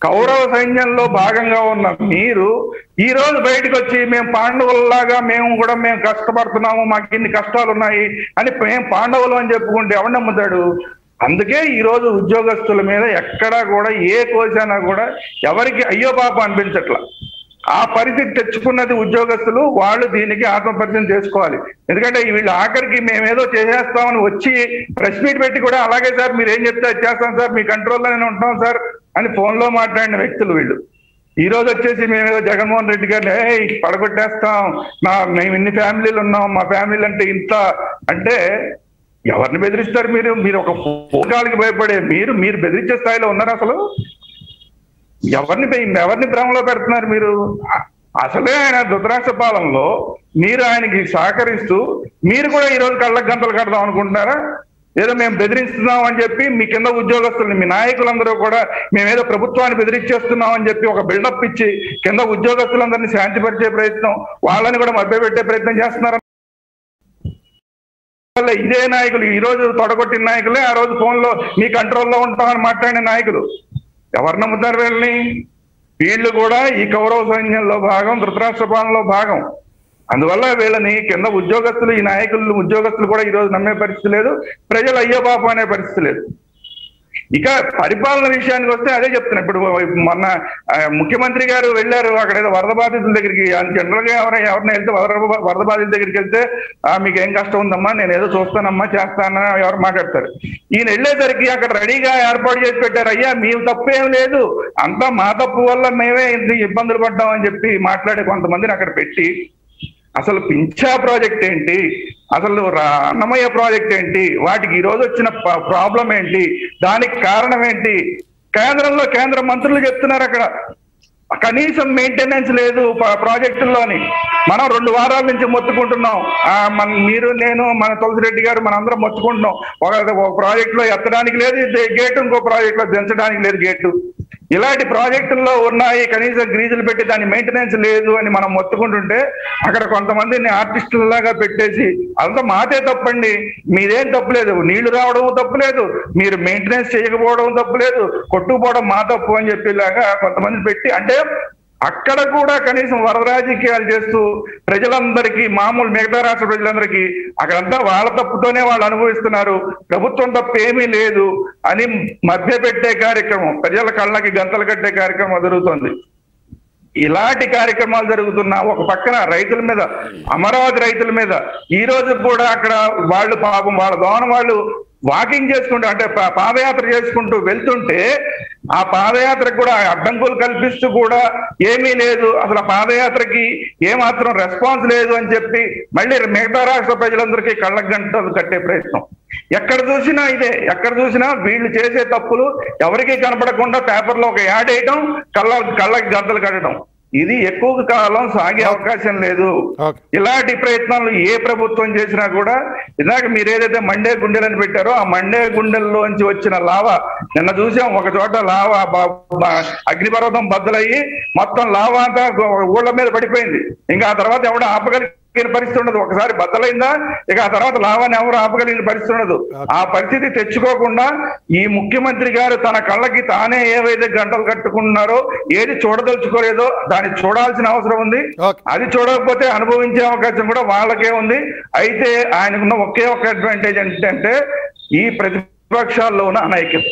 కౌరవ సైన్యంలో భాగంగా ఉన్న మీరు ఈ రోజు బయటకు వచ్చి మేము పాండవుల్లాగా మేము కూడా మేము కష్టపడుతున్నాము మాకు ఇన్ని కష్టాలు ఉన్నాయి అని మేము పాండవులు అని చెప్పుకుంటే ఎవరు నమ్ముతాడు అందుకే ఈ రోజు ఉద్యోగస్తుల మీద ఎక్కడా కూడా ఏ కోసైనా కూడా ఎవరికి అయ్యో పాప అనిపించట్లా ఆ పరిస్థితి తెచ్చుకున్నది ఉద్యోగస్తులు వాళ్ళు దీనికి ఆత్మపరిచయం చేసుకోవాలి ఎందుకంటే వీళ్ళు ఆఖరికి మేమేదో చేసేస్తామని వచ్చి ప్రెస్ మీట్ పెట్టి కూడా అలాగే సార్ మీరు ఏం చెప్తే అది చేస్తాం సార్ మీ కంట్రోల్లోనే ఉంటాం సార్ అని ఫోన్ లో మాట్లాడిన వ్యక్తులు వీళ్ళు ఈ రోజు వచ్చేసి మేమేదో జగన్మోహన్ రెడ్డి గారిని "ఏయ్, పడగొట్టేస్తాం నా మేము ఇన్ని ఫ్యామిలీలు ఉన్నాం మా ఫ్యామిలీలు అంటే ఇంత అంటే ఎవరిని బెదిరిస్తారు మీరు మీరు ఒక ఫోన్ కాల్కి భయపడే మీరు మీరు బెదిరించే స్థాయిలో ఉన్నారు అసలు ఎవరిని పె- ఎవరిని భ్రమలో పెడుతున్నారు మీరు అ- అసలే ఆయన దుద్రాక్ష పాలనలో మీరు ఆయనకి సహకరిస్తూ మీరు కూడా ఈ రోజు కళ్ళకు గంటలు కడదాం అనుకుంటున్నారా ఏదో మేము బెదిరిస్తున్నాం అని చెప్పి మీ కింద ఉద్యోగస్తుల్ని మీ నాయకులందరూ కూడా మేమేదో ప్రభుత్వాన్ని బెదిరించేస్తున్నాం అని చెప్పి ఒక బిల్డప్ ఇచ్చి కింద ఉద్యోగస్తులందరినీ శాంతిపరిచే ప్రయత్నం వాళ్ళని కూడా మభ్యపెట్టే ప్రయత్నం చేస్తున్నారు వల్ల ఇదే నాయకులు ఈ రోజు తొడగొట్టిన నాయకులే ఆ రోజు ఫోన్ లో మీ కంట్రోల్లో ఉంటామని మాట్లాడిన నాయకులు ఎవరు నమ్ముతారు వీళ్ళని వీళ్ళు కూడా ఈ కౌరవ సైన్యంలో భాగం ధృతరాష్ట్ర పాలనలో భాగం అందువల్ల వీళ్ళని కింద ఉద్యోగస్తులు ఈ నాయకులు ఉద్యోగస్తులు కూడా ఈ రోజు నమ్మే పరిస్థితి లేదు ప్రజలు అయ్యో పాపం అనే పరిస్థితి లేదు ఇక పరిపాలన విషయానికి వస్తే అదే చెప్తున్నా ఇప్పుడు మొన్న ఆ, ముఖ్యమంత్రి గారు వెళ్ళారు అక్కడ ఏదో వరద బాధితుల దగ్గరికి జనరల్ గా ఎవరైనా ఎవరైనా వెళ్తే వరద వరద బాధితుల దగ్గరికి వెళ్తే "ఆ, మీకు ఏం కష్టం ఉందమ్మా నేను ఏదో చూస్తానమ్మా చేస్తానని ఎవరు మాట్లాడతారు ఈయన వెళ్ళేసరికి అక్కడ రెడీగా ఏర్పాటు చేసి పెట్టారు అయ్యా మీ తప్పేం లేదు అంతా మా తప్పు వల్ల మేమే ఇంత ఇబ్బందులు పడ్డాం అని చెప్పి మాట్లాడే కొంతమందిని అక్కడ పెట్టి అసలు పింఛా ప్రాజెక్ట్ ఏంటి అసలు రా- అన్నమయ్య ప్రాజెక్ట్ ఏంటి వాటికి ఈ రోజు వచ్చిన ప్రాబ్లం ఏంటి దానికి కారణం ఏంటి కేంద్రంలో కేంద్ర మంత్రులు చెప్తున్నారు అక్కడ కనీసం మెయింటెనెన్స్ లేదు ప- ప్రాజెక్టుల్లోని మనం రెండు వారాల నుంచి మొత్తుకుంటున్నాం ఆ, మన మీరు నేను మన తులసిరెడ్డి గారు మన అందరం మొత్తుకుంటున్నాం ఒక ఒక ప్రాజెక్ట్ లో ఎత్తడానికి లేదు ఇది గేటు ఇంకో ప్రాజెక్ట్ లో దించడానికి లేదు గేటు ఇలాంటి ప్రాజెక్టుల్లో ఉన్నాయి కనీసం గ్రీజులు పెట్టి దాని మెయింటెనెన్స్ లేదు అని మనం మొత్తుకుంటుంటే అక్కడ కొంతమందిని ఆర్టిస్టులలాగా పెట్టేసి అంతా మాటే తప్పండి మీదేం తప్పులేదు నీళ్లు రావడం తప్పులేదు మీరు మెయింటెనెన్స్ చేయకపోవడం తప్పులేదు కొట్టుకుపోవడం మా తప్పు అని చెప్పేలాగా కొంతమంది పెట్టి అంటే అక్కడ కూడా కనీసం వరద రాజకీయాలు చేస్తూ ప్రజలందరికీ మామూలు మిగతా రాష్ట్ర ప్రజలందరికీ అక్కడంతా వాళ్ళ తప్పుతోనే వాళ్ళు అనుభవిస్తున్నారు ప్రభుత్వం తప్పు ఏమీ లేదు అని మభ్యపెట్టే కార్యక్రమం ప్రజల కళ్ళకి గంతలు కట్టే కార్యక్రమం జరుగుతోంది ఇలాంటి కార్యక్రమాలు జరుగుతున్నా ఒక పక్కన రైతుల మీద అమరావతి రైతుల మీద ఈ రోజు కూడా అక్కడ వాళ్ళు పాపం వాళ్ళ దోన వాళ్ళు వాకింగ్ చేసుకుంటూ అంటే పా- పాదయాత్ర చేసుకుంటూ వెళ్తుంటే ఆ పాదయాత్రకు కూడా అడ్డంకులు కల్పిస్తూ కూడా ఏమీ లేదు అసలు ఆ పాదయాత్రకి ఏమాత్రం రెస్పాన్స్ లేదు అని చెప్పి మళ్ళీ మిగతా రాష్ట్ర ప్రజలందరికీ కళ్ళ గంటలు కట్టే ప్రయత్నం ఎక్కడ చూసినా ఇదే ఎక్కడ చూసినా వీళ్ళు చేసే తప్పులు ఎవరికీ కనపడకుండా పేపర్లో ఒక యాడ్ వేయటం కళ్ళ కళ్ళకి గంతలు కట్టడం ఇది ఎక్కువ కాలం సాగే అవకాశం లేదు ఓకే. ఇలాంటి ప్రయత్నాలు ఏ ప్రభుత్వం చేసినా కూడా ఇందాక మీరు ఏదైతే మండే గుండెలని పెట్టారో ఆ మండే గుండెల్లోంచి వచ్చిన లావా నిన్న చూసాం ఒక చోట లావా బ- బ- అగ్నిపర్వతం బద్దలయ్యి మొత్తం లావా అంతా గో- ఊళ్ళ మీద పడిపోయింది ఇంకా ఆ తర్వాత ఎవడ ఆపగలిగిన పరిస్థితి ఉండదు ఒకసారి బద్దలైందా ఇక ఆ తర్వాత లావాన్ని ఎవరు ఆపగలిగిన పరిస్థితి ఉండదు ఆ పరిస్థితి తెచ్చుకోకుండా ఈ ముఖ్యమంత్రి గారు తన కళ్ళకి తానే ఏవైతే గంటలు కట్టుకున్నారో ఏది చూడదలుచుకోలేదో దాన్ని చూడాల్సిన అవసరం ఉంది ఓకే. అది చూడకపోతే అనుభవించే అవకాశం కూడా వాళ్ళకే ఉంది అయితే ఆయనకున్న ఒకే ఒక అడ్వాంటేజ్ ఏంటంటే ఈ ప్రతిపక్షాల్లో ఉన్న అనైక్యత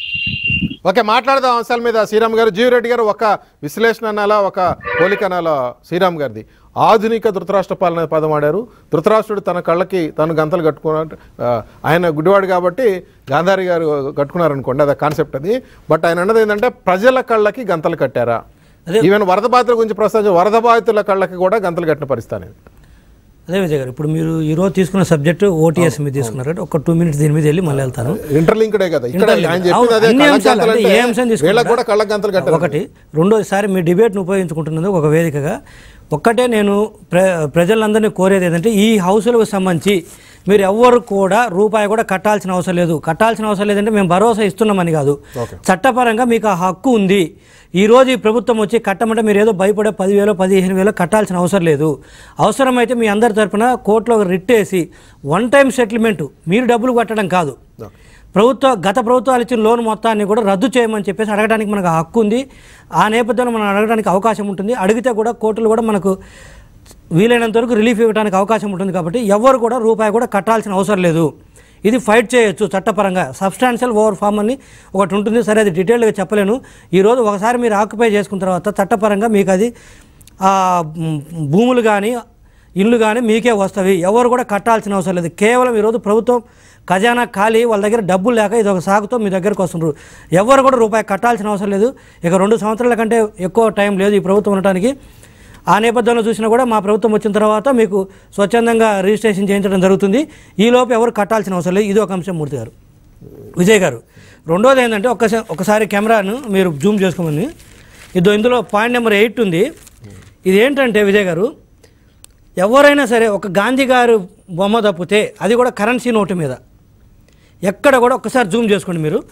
ఓకే మాట్లాడదాం అంశాల మీద శ్రీరామ్ గారు జీవిరెడ్డి గారు ఒక విశ్లేషణ అనాలా ఒక పోలిక అనాలా శ్రీరామ్ గారిది ఆధునిక ధృతరాష్ట్ర పాలన అనే పదం ఆడారు ధృతరాష్ట్రుడు తన కళ్ళకి తను గంతలు కట్టుకున్నాడు ఆ, ఆయన గుడ్డివాడు కాబట్టి గాంధారి గారు కట్టుకున్నారనుకోండి అదే కాన్సెప్ట్ అది బట్ ఆయన అన్నది ఏంటంటే ప్రజల కళ్ళకి గంతలు కట్టారా అదే. ఈవెన్ వరద బాధితుల గురించి ప్రస్తావించి వరద బాధితుల కళ్ళకి కూడా గంతలు కట్టిన పరిస్థితి అనేది అదే విజయ్ గారు ఇప్పుడు మీరు ఈరోజు తీసుకున్న సబ్జెక్టు ఓటీఎస్ మీద తీసుకున్నారు కాబట్టి ఒక టూ మినిట్స్ దీని మీద వెళ్ళి మళ్ళీ వెళ్తాను ఇంటర్లింక్డే కదా ఇక్కడ Interlink. ఆయన చెప్పింది అవును, అదే అన్ని కళ్ళకి అంశాలు గంతలు అంటే అంటే ఏ అంశం తీసుకున్నా వీళ్ళకి కూడా కళ్ళకి గంతలు కట్టారు ఒకటి రెండోసారి మీ డిబేట్ను ఉపయోగించుకుంటున్నది ఒక వేదికగా ఒక్కటే నేను ప్ర ప్రజలందరినీ కోరేది ఏంటంటే ఈ హౌసులకు సంబంధించి మీరు ఎవ్వరు కూడా రూపాయి కూడా కట్టాల్సిన అవసరం లేదు కట్టాల్సిన అవసరం లేదంటే మేము భరోసా ఇస్తున్నామని కాదు చట్టపరంగా మీకు ఆ హక్కు ఉంది ఈ రోజు ఈ ప్రభుత్వం వచ్చి కట్టమంటే మీరు ఏదో భయపడే పదివేలు పదిహేను వేలు కట్టాల్సిన అవసరం లేదు అవసరమైతే మీ అందరి తరపున కోర్టులో రిట్ వేసి వన్ టైం సెటిల్మెంట్ మీరు డబ్బులు కట్టడం కాదు ప్రభుత్వ గత ప్రభుత్వాలు ఇచ్చిన లోన్ మొత్తాన్ని కూడా రద్దు చేయమని చెప్పేసి అడగడానికి మనకు హక్కు ఉంది ఆ నేపథ్యంలో మనం అడగడానికి అవకాశం ఉంటుంది అడిగితే కూడా కోర్టులు కూడా మనకు వీలైనంత వరకు రిలీఫ్ ఇవ్వడానికి అవకాశం ఉంటుంది కాబట్టి ఎవరు కూడా రూపాయి కూడా కట్టాల్సిన అవసరం లేదు ఇది ఫైట్ చేయొచ్చు చట్టపరంగా సబ్స్టాన్షియల్ ఓవర్ ఫామ్ అని ఒకటి ఉంటుంది సరే అది డీటెయిల్గా చెప్పలేను ఈరోజు ఒకసారి మీరు ఆక్యుపై చేసుకున్న తర్వాత చట్టపరంగా మీకు అది ఆ, మ్, భూములు కానీ ఇల్లు కానీ మీకే వస్తవి ఎవరు కూడా కట్టాల్సిన అవసరం లేదు కేవలం ఈరోజు ప్రభుత్వం ఖజానా ఖాళీ వాళ్ళ దగ్గర డబ్బులు లేక ఇది ఒక సాగుతో మీ దగ్గరకు వస్తున్నారు ఎవరు కూడా రూపాయి కట్టాల్సిన అవసరం లేదు ఇక రెండు సంవత్సరాల కంటే ఎక్కువ టైం లేదు ఈ ప్రభుత్వం ఉండటానికి ఆ నేపథ్యంలో చూసినా కూడా మా ప్రభుత్వం వచ్చిన తర్వాత మీకు స్వచ్ఛందంగా రిజిస్ట్రేషన్ చేయించడం జరుగుతుంది ఈలోపు ఎవరు కట్టాల్సిన అవసరం లేదు ఇది ఒక అంశం మూర్తి గారు విజయ్ గారు రెండోది ఏంటంటే ఒక్కసారి ఒకసారి కెమెరాను మీరు జూమ్ చేసుకోమని ఇది ఇందులో పాయింట్ నెంబర్ ఎయిట్ ఉంది ఇది ఏంటంటే విజయ్ గారు ఎవరైనా సరే ఒక గాంధీ గారు బొమ్మ తప్పితే అది కూడా కరెన్సీ నోటు మీద ఎక్కడ కూడా ఒక్కసారి జూమ్ చేసుకోండి మీరు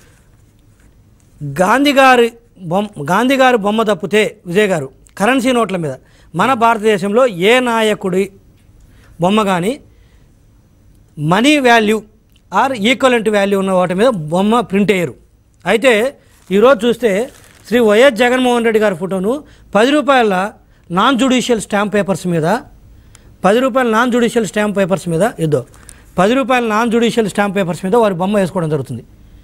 గాంధీ గారి బొమ్మ గాంధీ గారి బొమ్మ తప్పితే విజయ్ గారు కరెన్సీ నోట్ల మీద మన భారతదేశంలో ఏ నాయకుడి బొమ్మ కానీ money value or equivalent value ఉన్న వాటి మీద బొమ్మ ప్రింట్ అయ్యారు అయితే ఈరోజు చూస్తే శ్రీ వైఎస్ జగన్మోహన్ రెడ్డి గారి ఫోటోను పది రూపాయల నాన్ జుడిషియల్ స్టాంప్ పేపర్స్ మీద పది రూపాయల నాన్ జుడిషియల్ స్టాంప్ పేపర్స్ మీద ఇద్దో పది రూపాయల నాన్ జుడిషియల్ స్టాంప్ పేపర్స్ మీద వారి బొమ్మ వేసుకోవడం జరుగుతుంది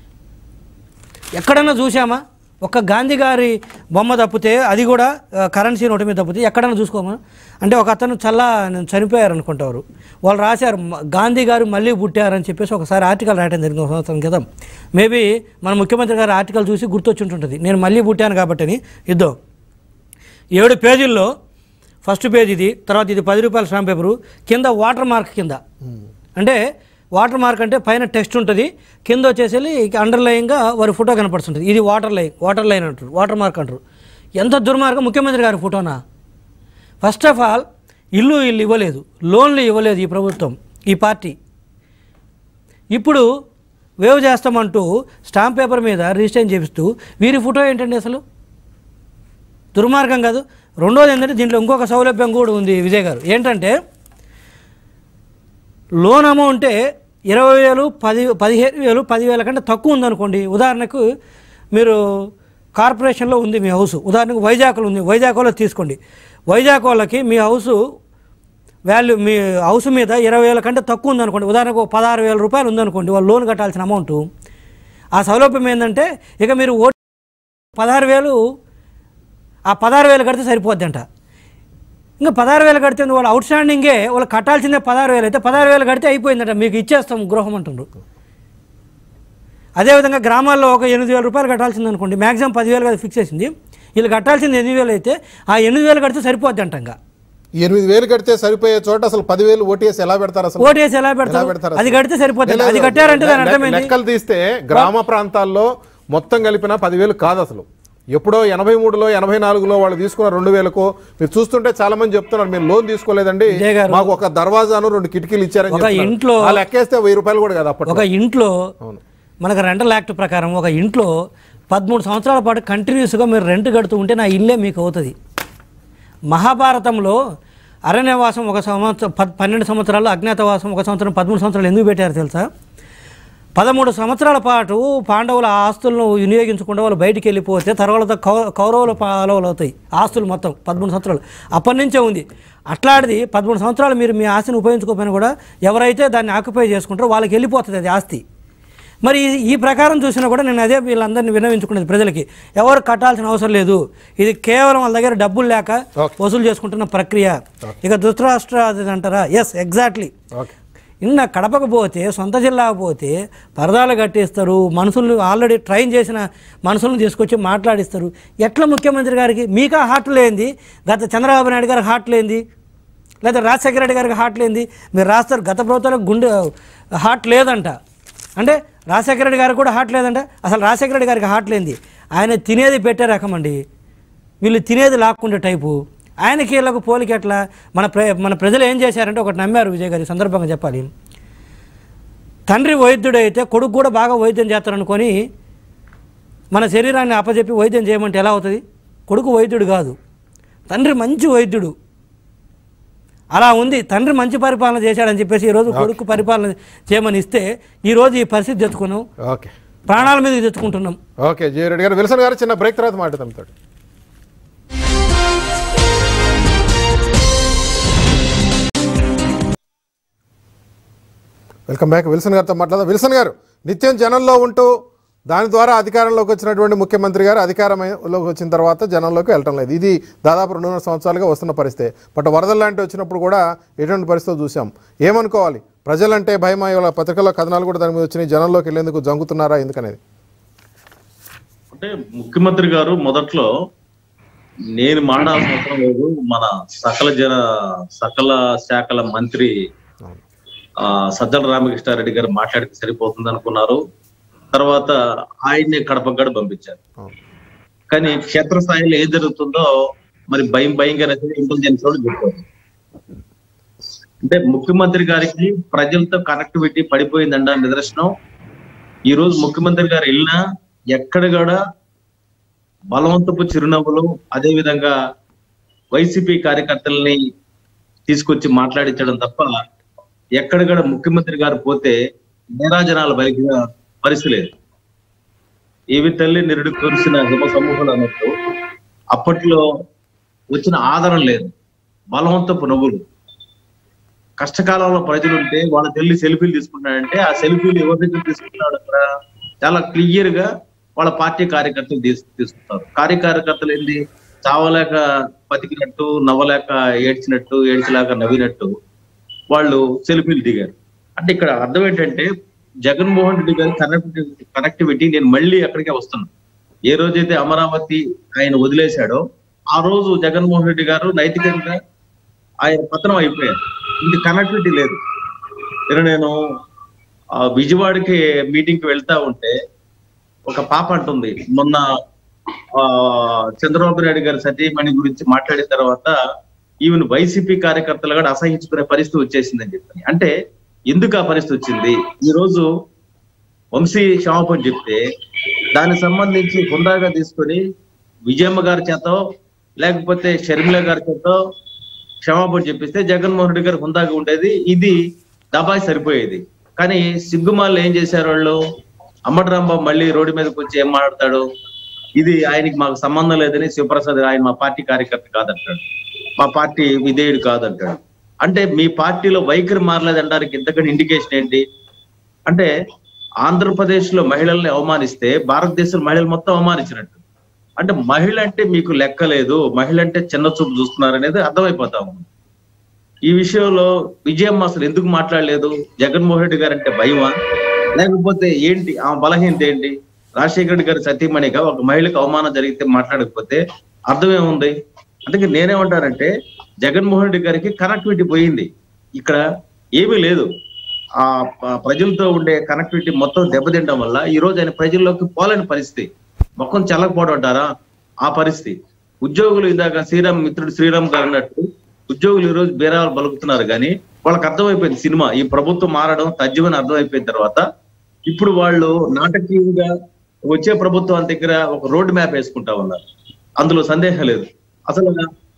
ఎక్కడన్నా చూసామా ఒక్క గాంధీ గారి బొమ్మ తప్పితే అది కూడా ఆ, కరెన్సీ నోటు మీద తప్పితే ఎక్కడన్నా చూసుకోమా అంటే ఒక అతను చల్లా చనిపోయారు అనుకుంటారు వాళ్ళు రాశారు "మ- గాంధీ గారు మళ్ళీ పుట్టారని చెప్పేసి ఒకసారి ఆర్టికల్ రాయడం జరిగింది ఒక సంవత్సరం క్రితం మేబీ మన ముఖ్యమంత్రి గారి ఆర్టికల్ చూసి గుర్తొచ్చుంటుంటుంది నేను మళ్ళీ పుట్టాను కాబట్టి అని ఇద్దో ఏడు పేజీల్లో ఫస్ట్ పేజ్ ఇది తర్వాత ఇది పది రూపాయల స్టాంప్ పేపరు కింద వాటర్ మార్క్ కింద అంటే వాటర్ మార్క్ అంటే పైన టెక్స్ట్ ఉంటుంది కింద వచ్చేసి అండర్లైన్గా వారి ఫోటో కనపడుతుంటుంది ఇది వాటర్ లైన్ వాటర్ లైన్ అంటారు వాటర్ మార్క్ అంటారు ఎంత దుర్మార్గం ముఖ్యమంత్రి గారి ఫోటోనా ఫస్ట్ ఆఫ్ ఆల్ ఇల్లు ఇల్లు ఇవ్వలేదు లోన్లు ఇవ్వలేదు ఈ ప్రభుత్వం ఈ పార్టీ ఇప్పుడు వేవ్ చేస్తామంటూ స్టాంప్ పేపర్ మీద రిజిస్ట్రేషన్ చేపిస్తూ వీరి ఫోటో ఏంటండి అసలు దుర్మార్గం కాదు రెండోది ఏంటంటే దీంట్లో ఇంకొక సౌలభ్యం కూడా ఉంది విజయ్ గారు ఏంటంటే లోన్ అమౌంటే ఇరవై వేలు పది పదిహేను వేలు పదివేల కంటే తక్కువ ఉందనుకోండి ఉదాహరణకు మీరు కార్పొరేషన్లో ఉంది మీ హౌస్ ఉదాహరణకు వైజాగ్లో ఉంది వైజాగ్లో తీసుకోండి వైజాగ్ వాళ్ళకి మీ హౌస్ వాల్యూ మీ హౌస్ మీద ఇరవై వేల కంటే తక్కువ ఉందనుకోండి ఉదాహరణకు ఒక పదహారు వేల రూపాయలు ఉందనుకోండి వాళ్ళు లోన్ కట్టాల్సిన అమౌంట్ ఆ సౌలభ్యం ఏంటంటే ఇక మీరు ఓ పదహారు వేలు ఆ పదహారు వేలు కడితే సరిపోద్దంట ఇంకా పదహారు వేలు కడితే వాళ్ళు అవుట్ స్టాండింగే వాళ్ళు కట్టాల్సిందే పదహారు వేలు అయితే పదహారు వేలు కడితే అయిపోయిందట మీకు ఇచ్చేస్తాం గృహం అంటుండ్రు అదేవిధంగా గ్రామాల్లో ఒక ఎనిమిది వేల రూపాయలు కట్టాల్సింది అనుకోండి మ్యాక్సిమం పదివేలు కదా ఫిక్స్ చేసింది వీళ్ళు కట్టాల్సింది ఎనిమిది వేలు అయితే ఆ ఎనిమిది వేలు కడితే సరిపోద్ది అంట ఇంకా ఎనిమిది వేలు కడితే సరిపోయే చోట అసలు పదివేలు ఓటీఎస్ ఎలా పెడతారు అసలు ఓటేసి ఎలా పెడతారు అది కడితే సరిపోతుంది లేదు, అది కట్టారంటే దాని లె- అర్థమైంది లెక్కలు తీస్తే గ్రామ ప్రాంతాల్లో మొత్తం కలిపిన పదివేలు కాదు అసలు ఎప్పుడో ఎనభై మూడులో ఎనభై నాలుగులో వాళ్ళు తీసుకున్న రెండు వేలకు మీరు చూస్తుంటే చాలా మంది చెప్తున్నారు మీరు లోన్ తీసుకోలేదండి విజయ్ గారు. మాకు ఒక దర్వాజాను రెండు కిటికీలు ఇచ్చారని ఒక చెప్తున్నారు. ఇంట్లో- ఆ లెక్కేస్తే వెయ్యి రూపాయలు కూడా కాదు అప్పట్లో ఒక ఇంట్లో అవును. మనకు రెంటల్ యాక్ట్ ప్రకారం ఒక ఇంట్లో పదమూడు సంవత్సరాల పాటు కంటిన్యూస్గా మీరు రెంట్ కడుతూ ఉంటే నా ఇల్లే మీకు అవుతుంది మహాభారతంలో అరణ్యవాసం ఒక సంవత్సరం పద్ పన్నెండు సంవత్సరాలు అజ్ఞాతవాసం ఒక సంవత్సరం పదమూడు సంవత్సరాలు ఎందుకు పెట్టారు తెలుసా పదమూడు సంవత్సరాల పాటు పాండవుల ఆస్తులను వినియోగించకుండా వాళ్ళు బయటికి వెళ్ళిపోతే తర్వాత కౌ- కౌరవుల పాలవులు అవుతాయి ఆస్తులు మొత్తం పదమూడు సంవత్సరాలు అప్పటి నుంచే ఉంది అట్లాంటిది పదమూడు సంవత్సరాలు మీరు మీ ఆస్తిని ఉపయోగించుకోకపోయినా కూడా ఎవరైతే దాన్ని ఆక్యుపై చేసుకుంటారో వాళ్ళకి వెళ్ళిపోతుంది అది ఆస్తి మరి ఈ- ఈ ప్రకారం చూసినా కూడా నేను అదే వీళ్ళందరినీ వినవించుకునేది ప్రజలకి ఎవరు కట్టాల్సిన అవసరం లేదు ఇది కేవలం వాళ్ళ దగ్గర డబ్బులు లేక Okay. వసూలు చేసుకుంటున్న ప్రక్రియ ఇక ధృతరాష్ట్ర అది అంటారా ఎస్ ఎగ్జాక్ట్లీ ఓకే ఇన్న కడపకు పోతే సొంత జిల్లాకు పోతే పరదాలు కట్టేస్తారు మనుషులను ఆల్రెడీ ట్రైన్ చేసిన మనుషులను తీసుకొచ్చి మాట్లాడిస్తారు ఎట్లా ముఖ్యమంత్రి గారికి మీకా హార్ట్ లేనిది గత చంద్రబాబు నాయుడు గారికి హార్ట్ లేనిది లేదా రాజశేఖర రెడ్డి గారికి హార్ట్ లేనిది మీరు రాస్తారు గత ప్రభుత్వాలకు గుండె హార్ట్ లేదంట అంటే రాజశేఖర రెడ్డి గారికి కూడా హార్ట్ లేదంట అసలు రాజశేఖర రెడ్డి గారికి హార్ట్ లేనిది ఆయన తినేది పెట్టే రకం అండి వీళ్ళు తినేది లాక్కుండే టైపు ఆయనకి వీళ్ళకు పోలిక ఎట్లా మన ప్ర మన ప్రజలు ఏం చేశారంటే ఒకటి నమ్మారు విజయ్ గారి ఈ సందర్భంగా చెప్పాలి తండ్రి వైద్యుడైతే కొడుకు కూడా బాగా వైద్యం చేస్తారనుకొని మన శరీరాన్ని అప్పచెప్పి వైద్యం చేయమంటే ఎలా అవుతుంది కొడుకు వైద్యుడు కాదు తండ్రి మంచి వైద్యుడు అలా ఉంది తండ్రి మంచి పరిపాలన చేశాడని చెప్పేసి ఈరోజు కొడుకు పరిపాలన చేయమని ఇస్తే ఈరోజు ఈ పరిస్థితి తెచ్చుకున్నాం ఓకే ప్రాణాల మీద తెచ్చుకుంటున్నాం ఓకే జీ రెడ్డి గారు విల్సన్ గారు చిన్న బ్రేక్ తర్వాత మాట్లాడతాం తోటి వెల్కమ్ బ్యాక్ విల్సన్ గారితో మాట్లాడదాం విల్సన్ గారు నిత్యం జనంలో ఉంటూ దాని ద్వారా అధికారంలోకి వచ్చినటువంటి ముఖ్యమంత్రి గారు అధికారంలోకి వచ్చిన తర్వాత జనంలోకి వెళ్ళటం లేదు ఇది దాదాపు రెండున్నర సంవత్సరాలుగా వస్తున్న పరిస్థితి బట్ వరదలు లాంటివి వచ్చినప్పుడు కూడా ఎటువంటి పరిస్థితి చూసాం ఏమనుకోవాలి ప్రజలంటే భయం ఇవాళ పత్రికల్లో కథనాలు కూడా దాని మీద వచ్చినాయి జనంలోకి వెళ్ళేందుకు జంకుతున్నారా ఎందుకనేది అంటే ముఖ్యమంత్రి గారు మొదట్లో నేను మాట్లాడాల్సిన అవసరం లేదు మన సకల జన సకల శాఖల మంత్రి ఆ సజ్జల రామకృష్ణారెడ్డి గారు మాట్లాడితే సరిపోతుంది అనుకున్నారు తర్వాత ఆయన్ని కడప గడ పంపించారు అవును. కానీ క్షేత్రస్థాయిలో ఏం జరుగుతుందో మరి భయం భయంగా ఇంటెలిజెన్స్ వాళ్ళు చెప్పారు అంటే ముఖ్యమంత్రి గారికి ప్రజలతో కనెక్టివిటీ పడిపోయిందండ నిదర్శనం ఈ రోజు ముఖ్యమంత్రి గారు వెళ్ళినా ఎక్కడ కూడా బలవంతపు చిరునవ్వులు అదే విధంగా వైసీపీ కార్యకర్తల్ని తీసుకొచ్చి మాట్లాడించడం తప్ప ఎక్కడ కూడా ముఖ్యమంత్రి గారు పోతే నేరాజనాల బలిగిన పరిస్థితి లేదు ఏవి తల్లి నిరుడు కురిసిన హిమ సమూహాలు అన్నట్టు అప్పట్లో వచ్చిన ఆదరణ లేదు బలవంతపు నవ్వులు కష్టకాలంలో ప్రజలు ఉంటే వాళ్ళ తల్లి సెల్ఫీలు తీసుకుంటాడంటే ఆ సెల్ఫీలు ఎవరి దగ్గర తీసుకుంటున్నాడు అక్కడ చాలా క్లియర్ గా వాళ్ళ పార్టీ కార్యకర్తలు తీసు తీసుకుంటారు కార్యకర్తలు ఏంది చావలేక బతికినట్టు నవ్వలేక ఏడ్చినట్టు ఏడ్చలేక నవ్వినట్టు వాళ్ళు సెల్ఫీలు దిగారు అంటే ఇక్కడ అర్థం ఏంటంటే జగన్మోహన్ రెడ్డి గారి కనెక్టివిటీ కనెక్టివిటీ నేను మళ్ళీ అక్కడికే వస్తున్నాను ఏ రోజైతే అమరావతి ఆయన వదిలేశాడో ఆ రోజు జగన్మోహన్ రెడ్డి గారు నైతికంగా ఆయన పతనం అయిపోయారు ఇంక కనెక్టివిటీ లేదు ఇక్కడ నేను ఆ, విజయవాడకి మీటింగ్ కి వెళ్తా ఉంటే ఒక పాప అంటుంది మొన్న ఆ చంద్రబాబు నాయుడు గారి సతీమణి గురించి మాట్లాడిన తర్వాత ఈవెన్ వైసీపీ కార్యకర్తలు కూడా అసహించుకునే పరిస్థితి వచ్చేసిందని చెప్పి అంటే ఎందుకు ఆ పరిస్థితి వచ్చింది ఈ రోజు వంశీ క్షమాపణ చెప్తే దానికి సంబంధించి హుందాగా తీసుకొని విజయమ్మ గారి చేతో లేకపోతే షర్మిల గారి చేతో క్షమాపణ చెప్పిస్తే జగన్మోహన్ రెడ్డి గారు హుందాగా ఉండేది ఇది దబాయి సరిపోయేది కానీ సిగ్గుమాలు ఏం చేశారు వాళ్ళు అమ్మటి రాంబాబు మళ్ళీ రోడ్డు మీదకి వచ్చి ఏం మాట్లాడతాడు ఇది ఆయనకి మాకు సంబంధం లేదని శివప్రసాద్ ఆయన మా పార్టీ కార్యకర్త కాదంటాడు మా పార్టీ విధేయుడు కాదంటాడు అంటే మీ పార్టీలో వైఖరి మారలేదనడానికి ఇంతకంటే ఇండికేషన్ ఏంటి అంటే ఆంధ్రప్రదేశ్ లో మహిళల్ని అవమానిస్తే భారతదేశం మహిళలు మొత్తం అవమానించినట్టు అంటే మహిళ అంటే మీకు లెక్క లేదు మహిళ అంటే చిన్న చూపు చూస్తున్నారు అనేది అర్థమైపోతా ఉంది ఈ విషయంలో విజయమ్మ అసలు ఎందుకు మాట్లాడలేదు జగన్మోహన్ రెడ్డి గారు అంటే భయమా లేకపోతే ఏంటి ఆ బలహీనత ఏంటి రాజశేఖర రెడ్డి గారి సతీమణిగా ఒక మహిళకు అవమానం జరిగితే మాట్లాడకపోతే అర్థమేముంది అందుకే నేనేమంటానంటే జగన్మోహన్ రెడ్డి గారికి కనెక్టివిటీ పోయింది ఇక్కడ ఏమీ లేదు ఆ ప- ప్రజలతో ఉండే కనెక్టివిటీ మొత్తం దెబ్బతింటం వల్ల ఈ రోజు ఆయన ప్రజల్లోకి పోలేని పరిస్థితి మొక్కం చల్లకపోవడం అంటారా ఆ పరిస్థితి ఉద్యోగులు ఇందాక శ్రీరామ్ మిత్రుడు శ్రీరామ్ గారు అన్నట్టు ఉద్యోగులు ఈ రోజు బేరాలు పలుకుతున్నారు కానీ వాళ్ళకి అర్థమైపోయింది సినిమా ఈ ప్రభుత్వం మారడం తథ్యమని అర్థమైపోయిన తర్వాత ఇప్పుడు వాళ్ళు నాటకీయంగా వచ్చే ప్రభుత్వం దగ్గర ఒక రోడ్ మ్యాప్ వేసుకుంటా ఉన్నారు అందులో సందేహం లేదు అసలు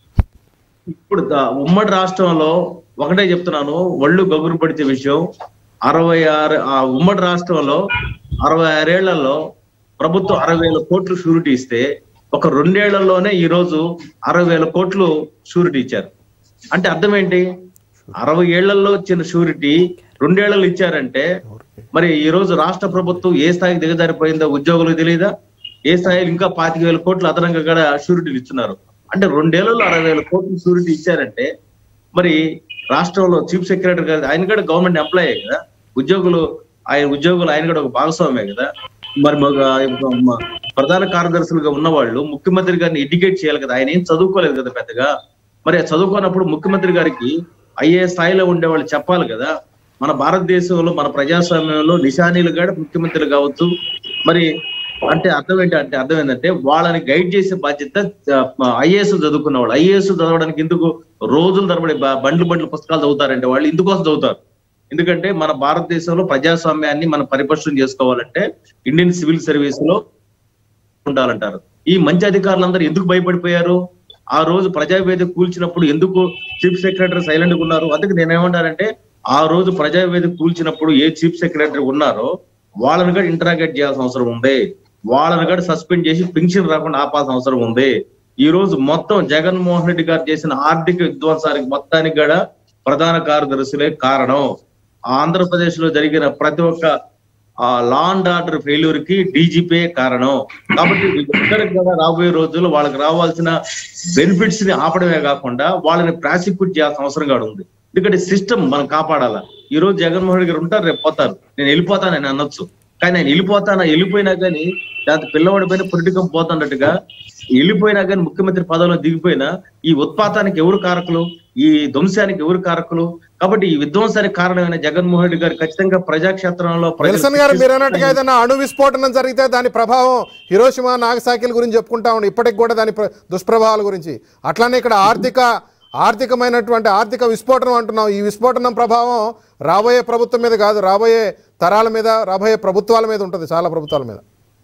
ఇప్పుడు ద- ఉమ్మడి రాష్ట్రంలో ఒకటే చెప్తున్నాను ఒళ్ళు గగురు పడితే విషయం అరవై ఆరు ఆ ఉమ్మడి రాష్ట్రంలో అరవై ఆరేళ్లలో ప్రభుత్వం అరవై వేల కోట్లు షూరిటీ ఇస్తే ఒక రెండేళ్లలోనే ఈ రోజు అరవై వేల కోట్లు షూరిటీ ఇచ్చారు అంటే అర్థం ఏంటి అరవై ఏళ్లలో వచ్చిన షూరిటీ రెండేళ్లలో ఇచ్చారంటే మరి ఈ రోజు రాష్ట్ర ప్రభుత్వం ఏ స్థాయికి దిగజారిపోయిందో ఉద్యోగులకు తెలియదా ఏ స్థాయిలో ఇంకా పాతిక వేల కోట్లు అదనంగా కూడా షూరిటీలు ఇస్తున్నారు అంటే రెండేళ్లలో అరవై వేల కోట్లు షూరిటీ ఇచ్చారంటే మరి రాష్ట్రంలో చీఫ్ సెక్రటరీ గారు ఆయన కూడా గవర్నమెంట్ ఎంప్లాయే కదా ఉద్యోగులు ఆయన ఉద్యోగులు ఆయన కూడా ఒక భాగస్వామే కదా మరి మగ- మ- ప్రధాన కార్యదర్శులుగా ఉన్న వాళ్ళు ముఖ్యమంత్రి గారిని ఎడ్యుకేట్ చేయాలి కదా ఆయన ఏం చదువుకోలేదు కదా పెద్దగా మరి ఆ చదువుకోనప్పుడు ముఖ్యమంత్రి గారికి అయ్యే స్థాయిలో ఉండే వాళ్ళు చెప్పాలి కదా మన భారతదేశంలో మన ప్రజాస్వామ్యంలో నిశానీలు కూడా ముఖ్యమంత్రులు కావచ్చు మరి అంటే అర్థం ఏంటి అంటే అర్థం ఏంటంటే వాళ్ళని గైడ్ చేసే బాధ్యత ఐఏఎస్ చదువుకున్న వాళ్ళు ఐఏఎస్ చదవడానికి ఎందుకు రోజులు తరబడి బ- బండ్లు బండ్లు పుస్తకాలు చదువుతారంటే వాళ్ళు ఇందుకోసం చదువుతారు ఎందుకంటే మన భారతదేశంలో ప్రజాస్వామ్యాన్ని మనం పరిపక్షం చేసుకోవాలంటే ఇండియన్ సివిల్ సర్వీస్ లో ఉండాలంటారు ఈ మంచి అధికారులందరూ ఎందుకు భయపడిపోయారు ఆ రోజు ప్రజావేదిక కూల్చినప్పుడు ఎందుకు చీఫ్ సెక్రటరీ సైలెంట్ గా ఉన్నారు అందుకే నేనేమంటానంటే ఆ రోజు ప్రజావేదిక కూల్చినప్పుడు ఏ చీఫ్ సెక్రటరీ ఉన్నారో వాళ్ళని కూడా ఇంటరాగేట్ చేయాల్సిన అవసరం ఉంది వాళ్ళని కూడా సస్పెండ్ చేసి పెన్షన్ రాకుండా ఆపాల్సిన అవసరం ఉంది ఈ రోజు మొత్తం జగన్మోహన్ రెడ్డి గారు చేసిన ఆర్థిక విధ్వంసానికి మొత్తానికి కూడా ప్రధాన కార్యదర్శులే కారణం ఆంధ్రప్రదేశ్ లో జరిగిన ప్రతి ఒక్క లా అండ్ ఆర్డర్ ఫెయిల్యూర్ కి డీజీపీ కారణం కాబట్టి వీళ్ళందరికీ కూడా రాబోయే రోజుల్లో వాళ్ళకి రావాల్సిన బెనిఫిట్స్ ని ఆపడమే కాకుండా వాళ్ళని ప్రాసిక్యూట్ చేయాల్సిన అవసరం కూడా ఉంది ఎందుకంటే సిస్టమ్ మనం కాపాడాలా ఈ రోజు జగన్మోహన్ రెడ్డి గారు ఉంటారు రేపు పోతారు నేను వెళ్ళిపోతానని అనొచ్చు కానీ నేను వెళ్ళిపోతానా వెళ్ళిపోయినా కానీ దాంతో పిల్లవాడి పైన పొలిటికం పోతున్నట్టుగా వెళ్ళిపోయినా కానీ ముఖ్యమంత్రి పదవిలో దిగిపోయినా ఈ ఉత్పాతానికి ఎవరు కారకులు ఈ ధ్వంసానికి ఎవరు కారకులు కాబట్టి ఈ విధ్వంసానికి కారణమైన జగన్మోహన్ రెడ్డి గారు ఖచ్చితంగా ప్రజాక్షేత్రంలో ప్రజలు విల్సన్ గారు మీరు అన్నట్టుగా ఏదైనా అణు విస్ఫోటనం జరిగితే దాని ప్రభావం హిరోషిమా నాగసాకిల గురించి చెప్పుకుంటా ఉండి ఇప్పటికి కూడా దాని ప్ర- దుష్ప్రభావాల గురించి అట్లానే ఇక్కడ ఆర్థిక ఆర్థికమైనటువంటి ఆర్థిక విస్ఫోటనం అంటున్నాం ఈ విస్ఫోటనం ప్రభావం రాబోయే ప్రభుత్వం మీద కాదు రాబోయే తరాల మీద రాబోయే ప్రభుత్వాల మీద ఉంటుంది చాలా ప్రభుత్వాల మీద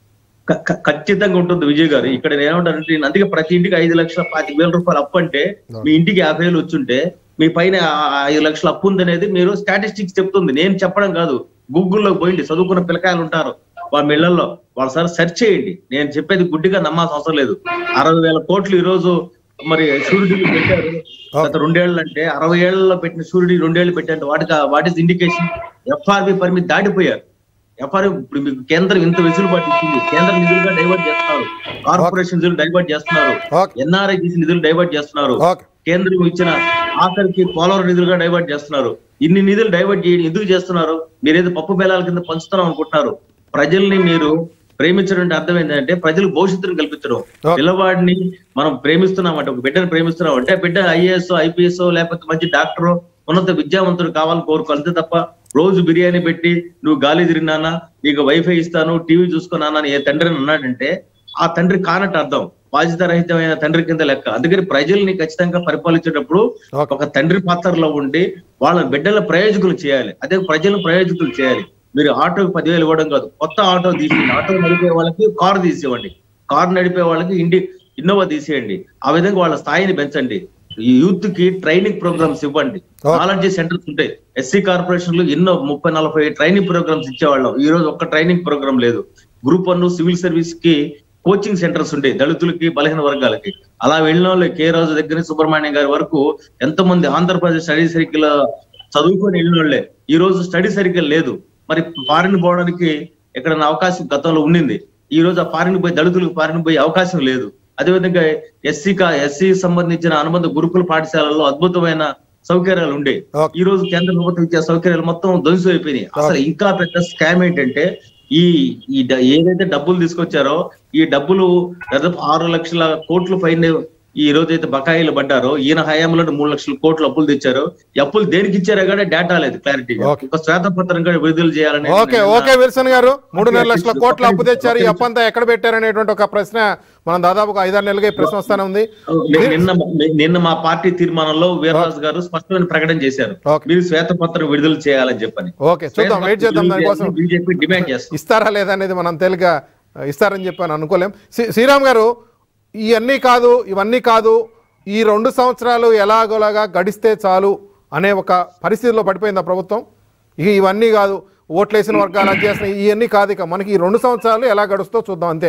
క- క- ఖచ్చితంగా ఉంటుంది విజయ్ గారు ఇక్కడ నేను ఏమంటానంటే నేను అందుకే ప్రతి ఇంటికి ఐదు లక్షల పాతిక వేల రూపాయలు అప్పు అంటే మీ ఇంటికి యాభై వేలు వచ్చుంటే మీ పైన ఆ- ఆ ఐదు లక్షల అప్పు ఉందనేది మీరు స్టాటిస్టిక్స్ చెప్తుంది నేను చెప్పడం కాదు గూగుల్లో పోయింది చదువుకున్న పిల్లకాయలు ఉంటారు వాళ్ళ ఇళ్లలో వాళ్ళ సార్ సెర్చ్ చేయండి నేను చెప్పేది గుడ్డిగా నమ్మాల్సిన అవసరం లేదు అరవై వేల కోట్లు ఈ రోజు మరి సూర్యుడికి పెట్టారు గత రెండేళ్ళు అంటే అరవై ఏళ్లలో పెట్టిన సూర్యుడి రెండేళ్లు పెట్టారు వాటికి వాట్ ఇస్ ఇండికేషన్ ఎఫ్ఆర్బి పరిమితి దాటిపోయారు ఎఫ్ఆర్ ఇప్పుడు మీకు కేంద్రం ఇంత వెసులుబాటు ఇచ్చింది కేంద్ర నిధులుగా డైవర్ట్ చేస్తున్నారు కార్పొరేషన్ నిధులు డైవర్ట్ చేస్తున్నారు ఓకే ఎన్ఆర్ఐ నిధులు డైవర్ట్ చేస్తున్నారు ఓకే కేంద్రం ఇచ్చిన ఆఖరికి పోలవరం నిధులుగా డైవర్ట్ చేస్తున్నారు ఇన్ని నిధులు డైవర్ట్ చేయడం ఎందుకు చేస్తున్నారు మీరేదో పప్పు బేలాల కింద పంచుతున్నాం అనుకుంటున్నారు ప్రజల్ని మీరు ప్రేమించడం అంటే అర్థం ఏంటంటే ప్రజలకు భవిష్యత్తును కల్పించడం Okay. పిల్లవాడిని మనం ప్రేమిస్తున్నాం అంటే ఒక బిడ్డను ప్రేమిస్తున్నాం అంటే ఆ బిడ్డ ఐఏఎస్ ఐపీఎస్ లేకపోతే మంచి డాక్టర్ ఉన్నత విద్యావంతుడు కావాలని కోరుకో అంతే తప్ప రోజు బిర్యానీ పెట్టి నువ్వు గాలి తిరిగినానా నీకు వైఫై ఇస్తాను టీవీ చూసుకున్నానా అని ఏ తండ్రిని అన్నాడంటే ఆ తండ్రి కానట్టు అర్థం బాధ్యతారహితమైన తండ్రి కింద లెక్క అందుకని ప్రజల్ని ఖచ్చితంగా పరిపాలించేటప్పుడు Okay. ఒక తండ్రి పాత్రలో ఉండి వాళ్ళ బిడ్డల ప్రయోజకులు చేయాలి అదే ప్రజలను ప్రయోజకులు చేయాలి మీరు ఆటోకి పదివేలు ఇవ్వడం కాదు కొత్త ఆటో తీసి ఆటో నడిపే వాళ్ళకి కారు తీసేవ్వండి కారు నడిపే వాళ్ళకి ఇండి ఇన్నోవా తీసేయండి ఆ విధంగా వాళ్ళ స్థాయిని పెంచండి ఈ యూత్ కి ట్రైనింగ్ ప్రోగ్రామ్స్ ఇవ్వండి Okay. నాలెడ్జ్ సెంటర్స్ ఉంటాయి ఎస్సీ కార్పొరేషన్లు ఎన్నో ముప్పై నలభై ట్రైనింగ్ ప్రోగ్రామ్స్ ఇచ్చేవాళ్ళం ఈ రోజు ఒక్క ట్రైనింగ్ ప్రోగ్రామ్ లేదు గ్రూప్ వన్ సివిల్ సర్వీస్ కి కోచింగ్ సెంటర్స్ ఉంటాయి దళితులకి బలహీన వర్గాలకి అలా వెళ్ళిన వాళ్ళు కే రాజు దగ్గర నుంచి సుబ్రహ్మణ్యం గారి వరకు ఎంతో మంది ఆంధ్రప్రదేశ్ స్టడీ సర్కిల్ చదువుకొని వెళ్ళిన వాళ్ళే ఈ రోజు స్టడీ సర్కిల్ లేదు మరి ఫారిన్ పోవడానికి ఎక్కడైనా అవకాశం గతంలో ఉండింది ఈ రోజు ఆ ఫారిన్ పోయి దళితులకు ఫారిన్ పోయే అవకాశం లేదు అదేవిధంగా ఎస్సీ కా ఎస్సీ సంబంధించిన అనుబంధ గురుకుల పాఠశాలల్లో అద్భుతమైన సౌకర్యాలు ఉండే Okay. ఈ రోజు కేంద్ర ప్రభుత్వం ఇచ్చే సౌకర్యాలు మొత్తం ధ్వంసం అయిపోయినాయి అసలు ఇంకా పెద్ద స్కామ్ ఏంటంటే ఈ ఈ డ- ఏదైతే డబ్బులు తీసుకొచ్చారో ఈ డబ్బులు దాదాపు ఆరు లక్షల కోట్ల పైన ఈ రోజు అయితే బకాయిలు పడ్డారో ఈయన హయాంలో మూడు లక్షల కోట్లు అప్పులు తెచ్చారు ఈ అప్పులు దేనికి ఇచ్చారో కానీ డేటా లేదు క్లారిటీగా Okay. ఒక శ్వేతపత్రం కూడా విడుదల చేయాలని ఓకే ఓకే విల్సన్ గారు మూడున్నర లక్షల కోట్ల అప్పు తెచ్చారు ఈ అప్పు అంతా ఎక్కడ పెట్టారనేటువంటి ఒక ప్రశ్న మనం దాదాపు ఒక ఐదారు నెలలుగా ఈ ప్రశ్న వస్తానే ఉంది ని- నిన్న నిన్న మా పార్టీ తీర్మానంలో వీర్రాజు గారు స్పష్టమైన ప్రకటన చేశారు Okay. మీరు శ్వేతపత్రం విడుదల చేయాలని చెప్పని ఓకే చూద్దాం వెయిట్ చేద్దాం దానికోసం బీజేపీ డిమాండ్ చేస్తుంది ఇస్తారా లేదా అనేది మనం తేలిగా ఇస్తారని చెప్పాను అనుకోలేం శ్రీ- శ్రీరామ్ గారు ఇవన్నీ కాదు ఇవన్నీ కాదు ఈ రెండు సంవత్సరాలు ఎలాగోలాగా గడిస్తే చాలు అనే ఒక పరిస్థితిలో పడిపోయింది ఆ ప్రభుత్వం ఇక ఇవన్నీ కాదు ఓట్లేసిన వర్గాలు అది చేసిన ఇవన్నీ కాదు ఇక మనకి ఈ రెండు సంవత్సరాలు ఎలా గడుస్తో చూద్దాం అంతే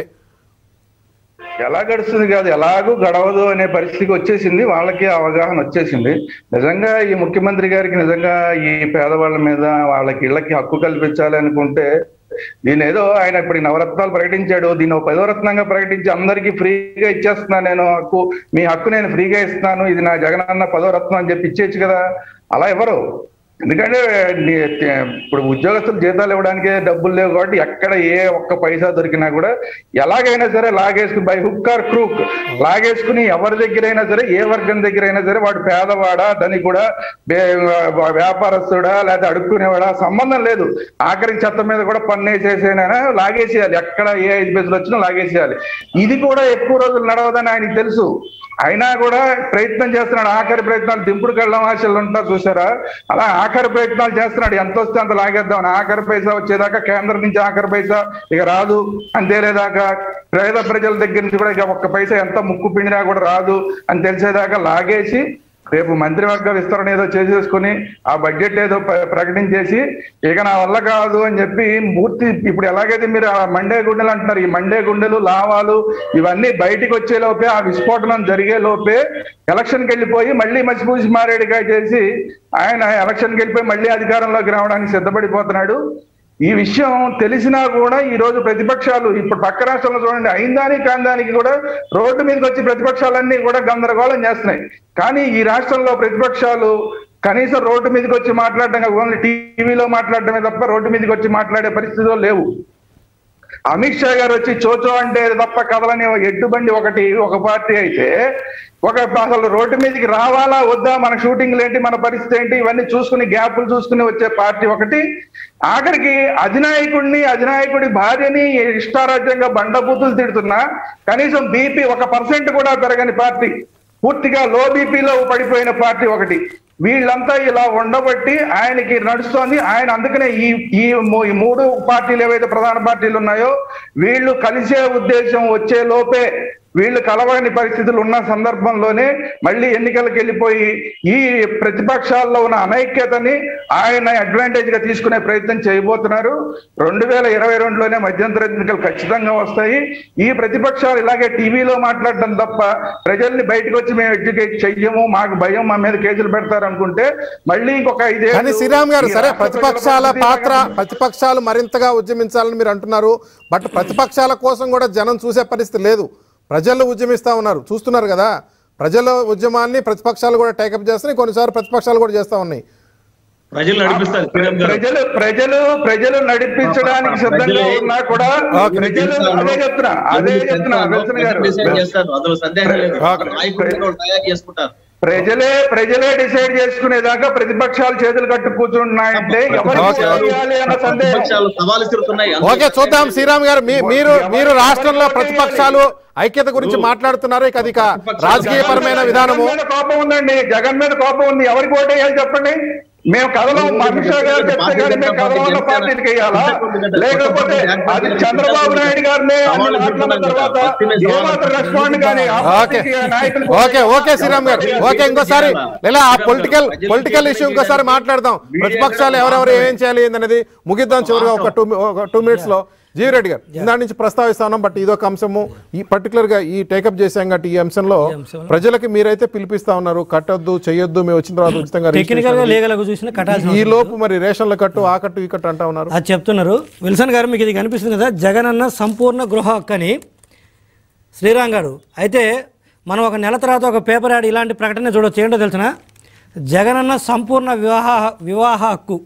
ఎలా గడుస్తుంది కాదు ఎలాగూ గడవదు అనే పరిస్థితికి వచ్చేసింది వాళ్ళకి అవగాహన వచ్చేసింది నిజంగా ఈ ముఖ్యమంత్రి గారికి నిజంగా ఈ పేదవాళ్ళ మీద వాళ్ళకి ఇళ్ళకి హక్కు కల్పించాలి అనుకుంటే దీని ఏదో ఆయన ఇప్పుడు ఈ నవరత్నాలు ప్రకటించాడు దీన్ని ఒక పదవరత్నంగా ప్రకటించి అందరికీ ఫ్రీగా ఇచ్చేస్తున్నాను నేను హక్కు మీ హక్కు నేను ఫ్రీగా ఇస్తున్నాను ఇది నా జగనన్న పదవరత్నం అని చెప్పి ఇచ్చేయచ్చు కదా అలా ఎవరు ఎందుకంటే నీ- ఇప్పుడు ఉద్యోగస్తులు జీతాలు ఇవ్వడానికే డబ్బులు లేవు కాబట్టి ఎక్కడ ఏ ఒక్క పైసా దొరికినా కూడా ఎలాగైనా సరే లాగేసుకుని బై హుక్ ఆర్ క్రూక్ లాగేసుకుని ఎవరి దగ్గర అయినా సరే ఏ వర్గం దగ్గర అయినా సరే వాడు పేదవాడా దని కూడా వ్యాపారస్తుడా లేదా అడుక్కునేవాడా సంబంధం లేదు ఆఖరికి చెత్త మీద కూడా పన్ను వేసేసేనైనా లాగేసేయాలి ఎక్కడ ఏ ఐదు పైసలు వచ్చినా లాగేసేయాలి ఇది కూడా ఎక్కువ రోజులు నడవదని ఆయనకి తెలుసు అయినా కూడా ప్రయత్నం చేస్తున్నాడు ఆఖరి ప్రయత్నాలు దింపుడు కళ్ళం ఆశలు ఉంటారు చూసారా అలా ఆఖరి ప్రయత్నాలు చేస్తున్నాడు ఎంత వస్తే అంత లాగేద్దాం ఆఖరి పైసా వచ్చేదాకా కేంద్రం నుంచి ఆఖరి పైసా ఇక రాదు అని తేలేదాకా పేద ప్రజల దగ్గర నుంచి కూడా ఇక ఒక్క పైసా ఎంత ముక్కు పిండినా కూడా రాదు అని తెలిసేదాకా లాగేసి రేపు మంత్రివర్గ విస్తరణ ఏదో చేసేసుకుని ఆ బడ్జెట్ ఏదో ప్ర- ప్రకటించేసి ఇక నా వల్ల కాదు అని చెప్పి పూర్తి ఇప్పుడు ఎలాగైతే మీరు ఆ మండే గుండెలు అంటున్నారు ఈ మండే గుండెలు లావాలు ఇవన్నీ బయటికి వచ్చే లోపే ఆ విస్ఫోటనం జరిగే లోపే ఎలక్షన్కి వెళ్ళిపోయి మళ్ళీ మసిపూసి మారేడుగా చేసి ఆయన ఎలక్షన్కి వెళ్ళిపోయి మళ్ళీ అధికారంలోకి రావడానికి సిద్ధపడిపోతున్నాడు ఈ విషయం తెలిసినా కూడా ఈ రోజు ప్రతిపక్షాలు ఇప్పుడు పక్క రాష్ట్రంలో చూడండి అయిందానికి కాందానికి కూడా రోడ్డు మీదకి వచ్చి ప్రతిపక్షాలన్నీ కూడా గందరగోళం చేస్తున్నాయి కానీ ఈ రాష్ట్రంలో ప్రతిపక్షాలు కనీసం రోడ్డు మీదకి వచ్చి మాట్లాడడం కాదు, ఓన్లీ టీవీలో మాట్లాడటమే తప్ప రోడ్డు మీదకి వచ్చి మాట్లాడే పరిస్థితులు లేవు అమిత్ షా గారు వచ్చి చోచో అంటే తప్ప కదలని ఎడ్డుబండి ఒకటి ఒక పార్టీ అయితే ఒక అసలు రోడ్డు మీదకి రావాలా వద్దా మన షూటింగ్లు ఏంటి మన పరిస్థితి ఏంటి ఇవన్నీ చూసుకుని గ్యాపులు చూసుకుని వచ్చే పార్టీ ఒకటి ఆఖరికి అధినాయకుడిని అధినాయకుడి భార్యని ఇష్టారాజ్యంగా బండబూతులు తిడుతున్నా కనీసం బీపీ ఒక పర్సెంట్ కూడా పెరగని పార్టీ పూర్తిగా లో బీపీలో పడిపోయిన పార్టీ ఒకటి వీళ్ళంతా ఇలా ఉండబట్టి ఆయనకి నడుస్తోంది ఆయన అందుకనే ఈ ఈ మూ- ఈ మూడు పార్టీలు ఏవైతే ప్రధాన పార్టీలు ఉన్నాయో వీళ్ళు కలిసే ఉద్దేశం వచ్చే లోపే వీళ్ళు కలవని పరిస్థితులు ఉన్న సందర్భంలోనే మళ్ళీ ఎన్నికలకు వెళ్ళిపోయి ఈ ప్రతిపక్షాల్లో ఉన్న అనైక్యతని ఆయన అడ్వాంటేజ్ గా తీసుకునే ప్రయత్నం చేయబోతున్నారు రెండు వేల ఇరవై రెండులోనే మధ్యంతర ఎన్నికలు ఖచ్చితంగా వస్తాయి ఈ ప్రతిపక్షాలు ఇలాగే టీవీలో మాట్లాడడం తప్ప ప్రజల్ని బయటకు వచ్చి మేము ఎడ్యుకేట్ చెయ్యము మాకు భయం మా మీద కేసులు పెడతారు అనుకుంటే మళ్ళీ ఇంకొక ఐదేళ్ళు కానీ శ్రీరామ్ గారు ఈ సరే రాష్ట్ర ప్రతిపక్షాల ప్రజల పాత్ర పరిస్థితి ప్రతిపక్షాలు మరింతగా ఉద్యమించాలని మీరు అంటున్నారు బట్ ప్రతిపక్షాల కోసం కూడా జనం చూసే పరిస్థితి లేదు ప్రజలు ఉద్యమిస్తా ఉన్నారు చూస్తున్నారు కదా ప్రజల ఉద్యమాన్ని ప్రతిపక్షాలు కూడా టేకప్ చేస్తున్నాయి కొన్నిసార్లు ప్రతిపక్షాలు కూడా చేస్తా ఉన్నాయి ప్రజలు నడిపిస్తారు శ్రీరామ్ గారు ప్రజలు ప్రజలు ప్రజలు నడిపించడానికి సిద్ధంగా ప్రజలే- ఉన్నా కూడా ప్రజలు అదే చెప్తున్నా అదే చెప్తున్నా విల్సన్ గారు డిసైడ్ చేస్తారు అందులో సందేహం లేదు ఓకే. నాయకులు కూడా తయారు చేసుకుంటారు ప్రజలే ప్రజలే డిసైడ్ చేసుకునేదాకా ప్రతిపక్షాలు చేతులు కట్టు కూర్చుంటున్నాయంటే ఎవరు ఓకే, ఓకే. చేయాలి అన్న సందేహం ప్రతిపక్షాలు సవాలు ఇస్తున్నాయి ఓకే చూద్దాం శ్రీరామ్ గారు మీ- మీరు మీరు రాష్ట్రంలో ప్రతిపక్షాలు ఐక్యత గురించి మాట్లాడుతున్నారు ఇక అది ఇక రాజకీయపరమైన విధానము జగన్ మీద కోపం ఉందండి జగన్ మీద కోపం ఉంది ఎవరికి ఓటు వేయాలి చెప్పండి మేము కథలం అమిత్ షా గారు చెప్తే కానీ మేము కథలం ఉన్న పార్టీకి వేయాలా లేకపోతే అది చంద్రబాబు నాయుడు గారిని అన్ని మాట్లాడిన తర్వాత ఏమాత్రం రెస్పాండ్ కానీ ఆ ఓకే పార్టీకి నాయకులు ఓకే ఓకే శ్రీరామ్ గారు ఓకే ఇంకోసారి లేదా ఆ పొలిటికల్ పొలిటికల్ ఇష్యూ ఇంకోసారి మాట్లాడదాం ప్రతిపక్షాలు ఎవరెవరు ఏం చేయాలి ఏందనేది ముగిద్దాం చివరిగా ఒక టూ ఒక టూ మినిట్స్ లో జీవిరెడ్డి గారు ఇందా నుంచి ప్రస్తావిస్తా ఉన్నాం బట్ ఇదొక అంశము ఈ పర్టికులర్ గా ఈ టేకప్ చేసాం కాబట్టి ఈ అంశంలో అంశంలో. ప్రజలకి మీరైతే పిలిపిస్తా ఉన్నారు కట్టొద్దు చెయ్యొద్దు మేము వచ్చిన తర్వాత ఉచితంగా టెక్నికల్ గా registration లీగల్ గా చూసిన కట్టాల్సిన ఈ అవసరం లేదు. లోపు మరి రేషన్ల కట్టు ఆ కట్టు ఈ కట్టు అంటా ఉన్నారు అది చెప్తున్నారు విల్సన్ గారు మీకు ఇది కనిపిస్తుంది కదా జగన్ అన్న సంపూర్ణ గృహ హక్కు అని శ్రీరామ్ గారు అయితే మనం ఒక నెల తర్వాత ఒక పేపర్ యాడ్ ఇలాంటి ప్రకటన చూడొచ్చు ఏంటో తెలిసిన జగన్ అన్న సంపూర్ణ వివాహ వివాహ హక్కు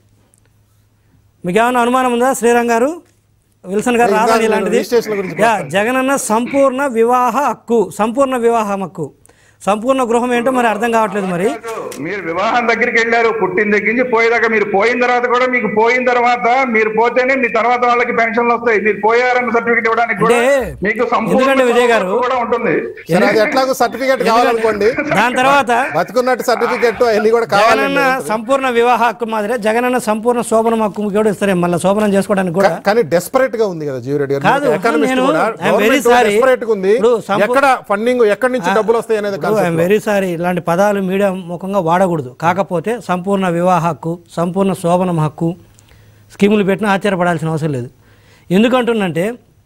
మీకు ఏమైనా అనుమానం ఉందా శ్రీరామ్ గారు విల్సన్ గారు ఇంకా రాదని నేను ఇలాంటిది రిజిస్ట్రేషన్ల గురించి యా జగన్ అన్న సంపూర్ణ వివాహ హక్కు సంపూర్ణ వివాహం హక్కు సంపూర్ణ గృహం ఏంటో మరి అర్థం కావట్లేదు మరి మీరు వివాహం దగ్గరికి వెళ్ళారు పుట్టిన దగ్గర నుంచి పోయేదాకా మీరు పోయిన తర్వాత కూడా మీకు పోయిన తర్వాత మీరు పోతేనే మీ తర్వాత వాళ్ళకి పెన్షన్లు వస్తాయి మీరు పోయారన్న సర్టిఫికేట్ ఇవ్వడానికి కూడా అంటే మీకు సంపూర్ణ ఎందుకంటే విజయ్ గారు, హక్కు కూడా ఉంటుంది సరే అది ఎట్లాగో సర్టిఫికేట్ కావాలనుకోండి దాని తర్వాత బతుకున్నట్టు సర్టిఫికేట్ అవన్నీ కూడా జగనన్న కావాలండి సంపూర్ణ వివాహ హక్కు మాదిరి జగనన్న సంపూర్ణ శోభనం హక్కు కూడా ఇస్తారు మళ్ళీ శోభనం చేసుకోవడానికి కూడా కా- కానీ డెస్పరేట్ గా ఉంది కదా జీవిరెడ్డి గారు కాదు, ఎకనామిస్ట్ నేను- కూడా I'm very government sorry. Desperate గా ఉంది ఇప్పుడు సంపూ- ఎక్కడ ఫండింగ్ ఎక్కడి నుంచి డబ్బులు వస్తాయి అనేది ఐఎమ్ వెరీ సారీ ఇలాంటి పదాలు మీడియా ముఖంగా వాడకూడదు కాకపోతే సంపూర్ణ వివాహ హక్కు సంపూర్ణ శోభనం హక్కు స్కీములు పెట్టినా ఆశ్చర్యపడాల్సిన అవసరం లేదు ఎందుకంటున్నంటే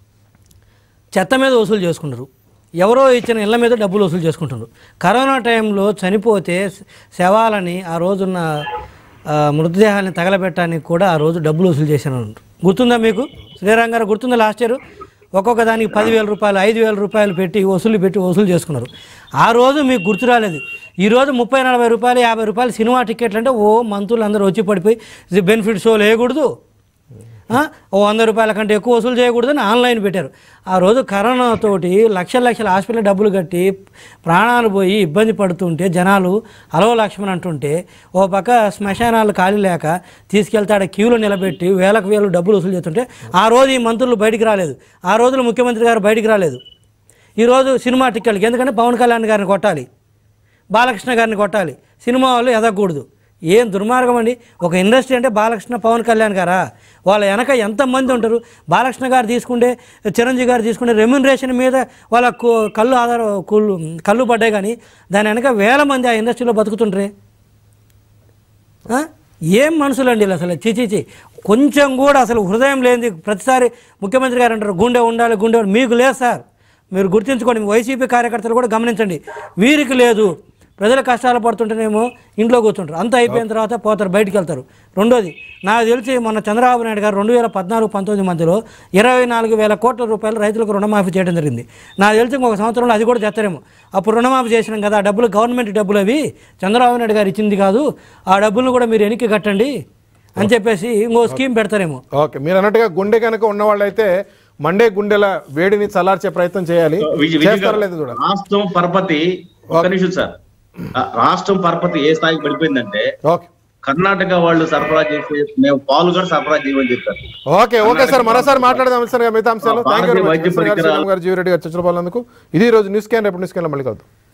చెత్త మీద వసూలు చేసుకుంటారు ఎవరో ఇచ్చిన ఇళ్ళ మీద డబ్బులు వసూలు చేసుకుంటున్నారు కరోనా టైంలో చనిపోతే శవాలని ఆ రోజున్న ఆ, మృతదేహాన్ని తగలబెట్టడానికి కూడా ఆ రోజు డబ్బులు వసూలు చేశాను గుర్తుందా మీకు శ్రీరామ్ గారు గుర్తుందా లాస్ట్ ఇయర్ ఒక్కొక్క దానికి పదివేల రూపాయలు ఐదు వేల రూపాయలు పెట్టి వసూలు పెట్టి వసూలు చేసుకున్నారు ఆ రోజు మీకు గుర్తు రాలేదు ఈ రోజు ముప్పై నలభై రూపాయలు యాభై రూపాయలు సినిమా టికెట్లు అంటే ఓ మంత్రులు అందరూ వచ్చి పడిపోయి ఇది బెనిఫిట్ షోలు వేయకూడదు ఆ, ఓ వంద రూపాయల కంటే ఎక్కువ వసూలు చేయకూడదని ఆన్లైన్ పెట్టారు ఆ రోజు కరోనాతోటి లక్షల లక్షల హాస్పిటల్ డబ్బులు కట్టి ప్రాణాలు పోయి ఇబ్బంది పడుతుంటే జనాలు అలవ లక్ష్మణ్ అంటుంటే ఓ పక్క శ్మశానాలు ఖాళీ లేక తీసుకెళ్తే ఆడ క్యూలో నిలబెట్టి వేలకు వేలు డబ్బులు వసూలు చేస్తుంటే ఆ రోజు ఈ మంత్రులు బయటికి రాలేదు ఆ రోజులు ముఖ్యమంత్రి గారు బయటికి రాలేదు ఈరోజు సినిమా టిక్కెట్లకి ఎందుకంటే పవన్ కళ్యాణ్ గారిని కొట్టాలి బాలకృష్ణ గారిని కొట్టాలి సినిమా వాళ్ళు ఎదగకూడదు ఏం దుర్మార్గం అండి ఒక ఇండస్ట్రీ అంటే బాలకృష్ణ పవన్ కళ్యాణ్ గారా వాళ్ళ వెనక ఎంతమంది ఉంటారు బాలకృష్ణ గారు తీసుకుంటే చిరంజీవి గారు తీసుకుంటే రెమ్యునరేషన్ మీద వాళ్ళ కు- కళ్ళు ఆధార కుళ్ళు కళ్ళు పడ్డాయి కానీ దాని వెనక వేల మంది ఆ ఇండస్ట్రీలో బతుకుతుంటారే ఆ? ఏం మనుషులండి వీళ్ళు అసలు చిచిచి కొంచెం కూడా అసలు హృదయం లేనిది ప్రతిసారి ముఖ్యమంత్రి గారు అంటారు గుండె ఉండాలి గుండె ఉండాలి. మీకు లేదు సార్ మీరు గుర్తుంచుకోండి వైసీపీ కార్యకర్తలు కూడా గమనించండి వీరికి లేదు ప్రజలు కష్టాలు పడుతుంటేనేమో ఇంట్లో కూర్చుంటారు అంతా అయిపోయిన తర్వాత పోతారు బయటికి వెళ్తారు రెండోది నాకు తెలిసి మొన్న చంద్రబాబు నాయుడు గారు రెండు వేల పద్నాలుగు పంతొమ్మిది మధ్యలో ఇరవై నాలుగు వేల కోట్ల రూపాయలు రైతులకు రుణమాఫీ చేయడం జరిగింది నాకు తెలిసి ఇంకొక సంవత్సరంలో అది కూడా చేస్తారేమో అప్పుడు రుణమాఫీ చేసినాం కదా ఆ డబ్బులు గవర్నమెంట్ డబ్బులు అవి చంద్రబాబు నాయుడు గారు ఇచ్చింది కాదు ఆ డబ్బులను కూడా మీరు వెనక్కి కట్టండి అని చెప్పేసి ఇంకో స్కీమ్ పెడతారేమో ఓకే మీరు అన్నట్టుగా గుండె కనుక ఉన్న వాళ్ళైతే మండే గుండెల వేడిని చల్లార్చే ప్రయత్నం చేయాలి విజయ్ విజయ్ చేస్తారో గారు, లేదో చూడాలి రాష్ట్రం పరపతి ఒక్క నిమిషం సార్ ఆ, రాష్ట్రం పరపతి ఏ స్థాయికి పడిపోయిందంటే ఓకే కర్ణాటక వాళ్ళు సరఫరా చేసే మేము పాలు కూడా సరఫరా చేయమని చెప్పారు ఓకే ఓకే సార్ మరోసారి మాట్లాడదాం సార్ మిగతా అంశాలు థ్యాంక్ యూ భారతీయ వైద్య పరికరాలు- గారు జీవిరెడ్డి గారు చర్చలు పాల్గొన్నందుకు ఇది ఈ రోజు న్యూస్ క్యాన్ రేపు న్యూస్ క్యాన్ మళ్ళీ కలుద్దాం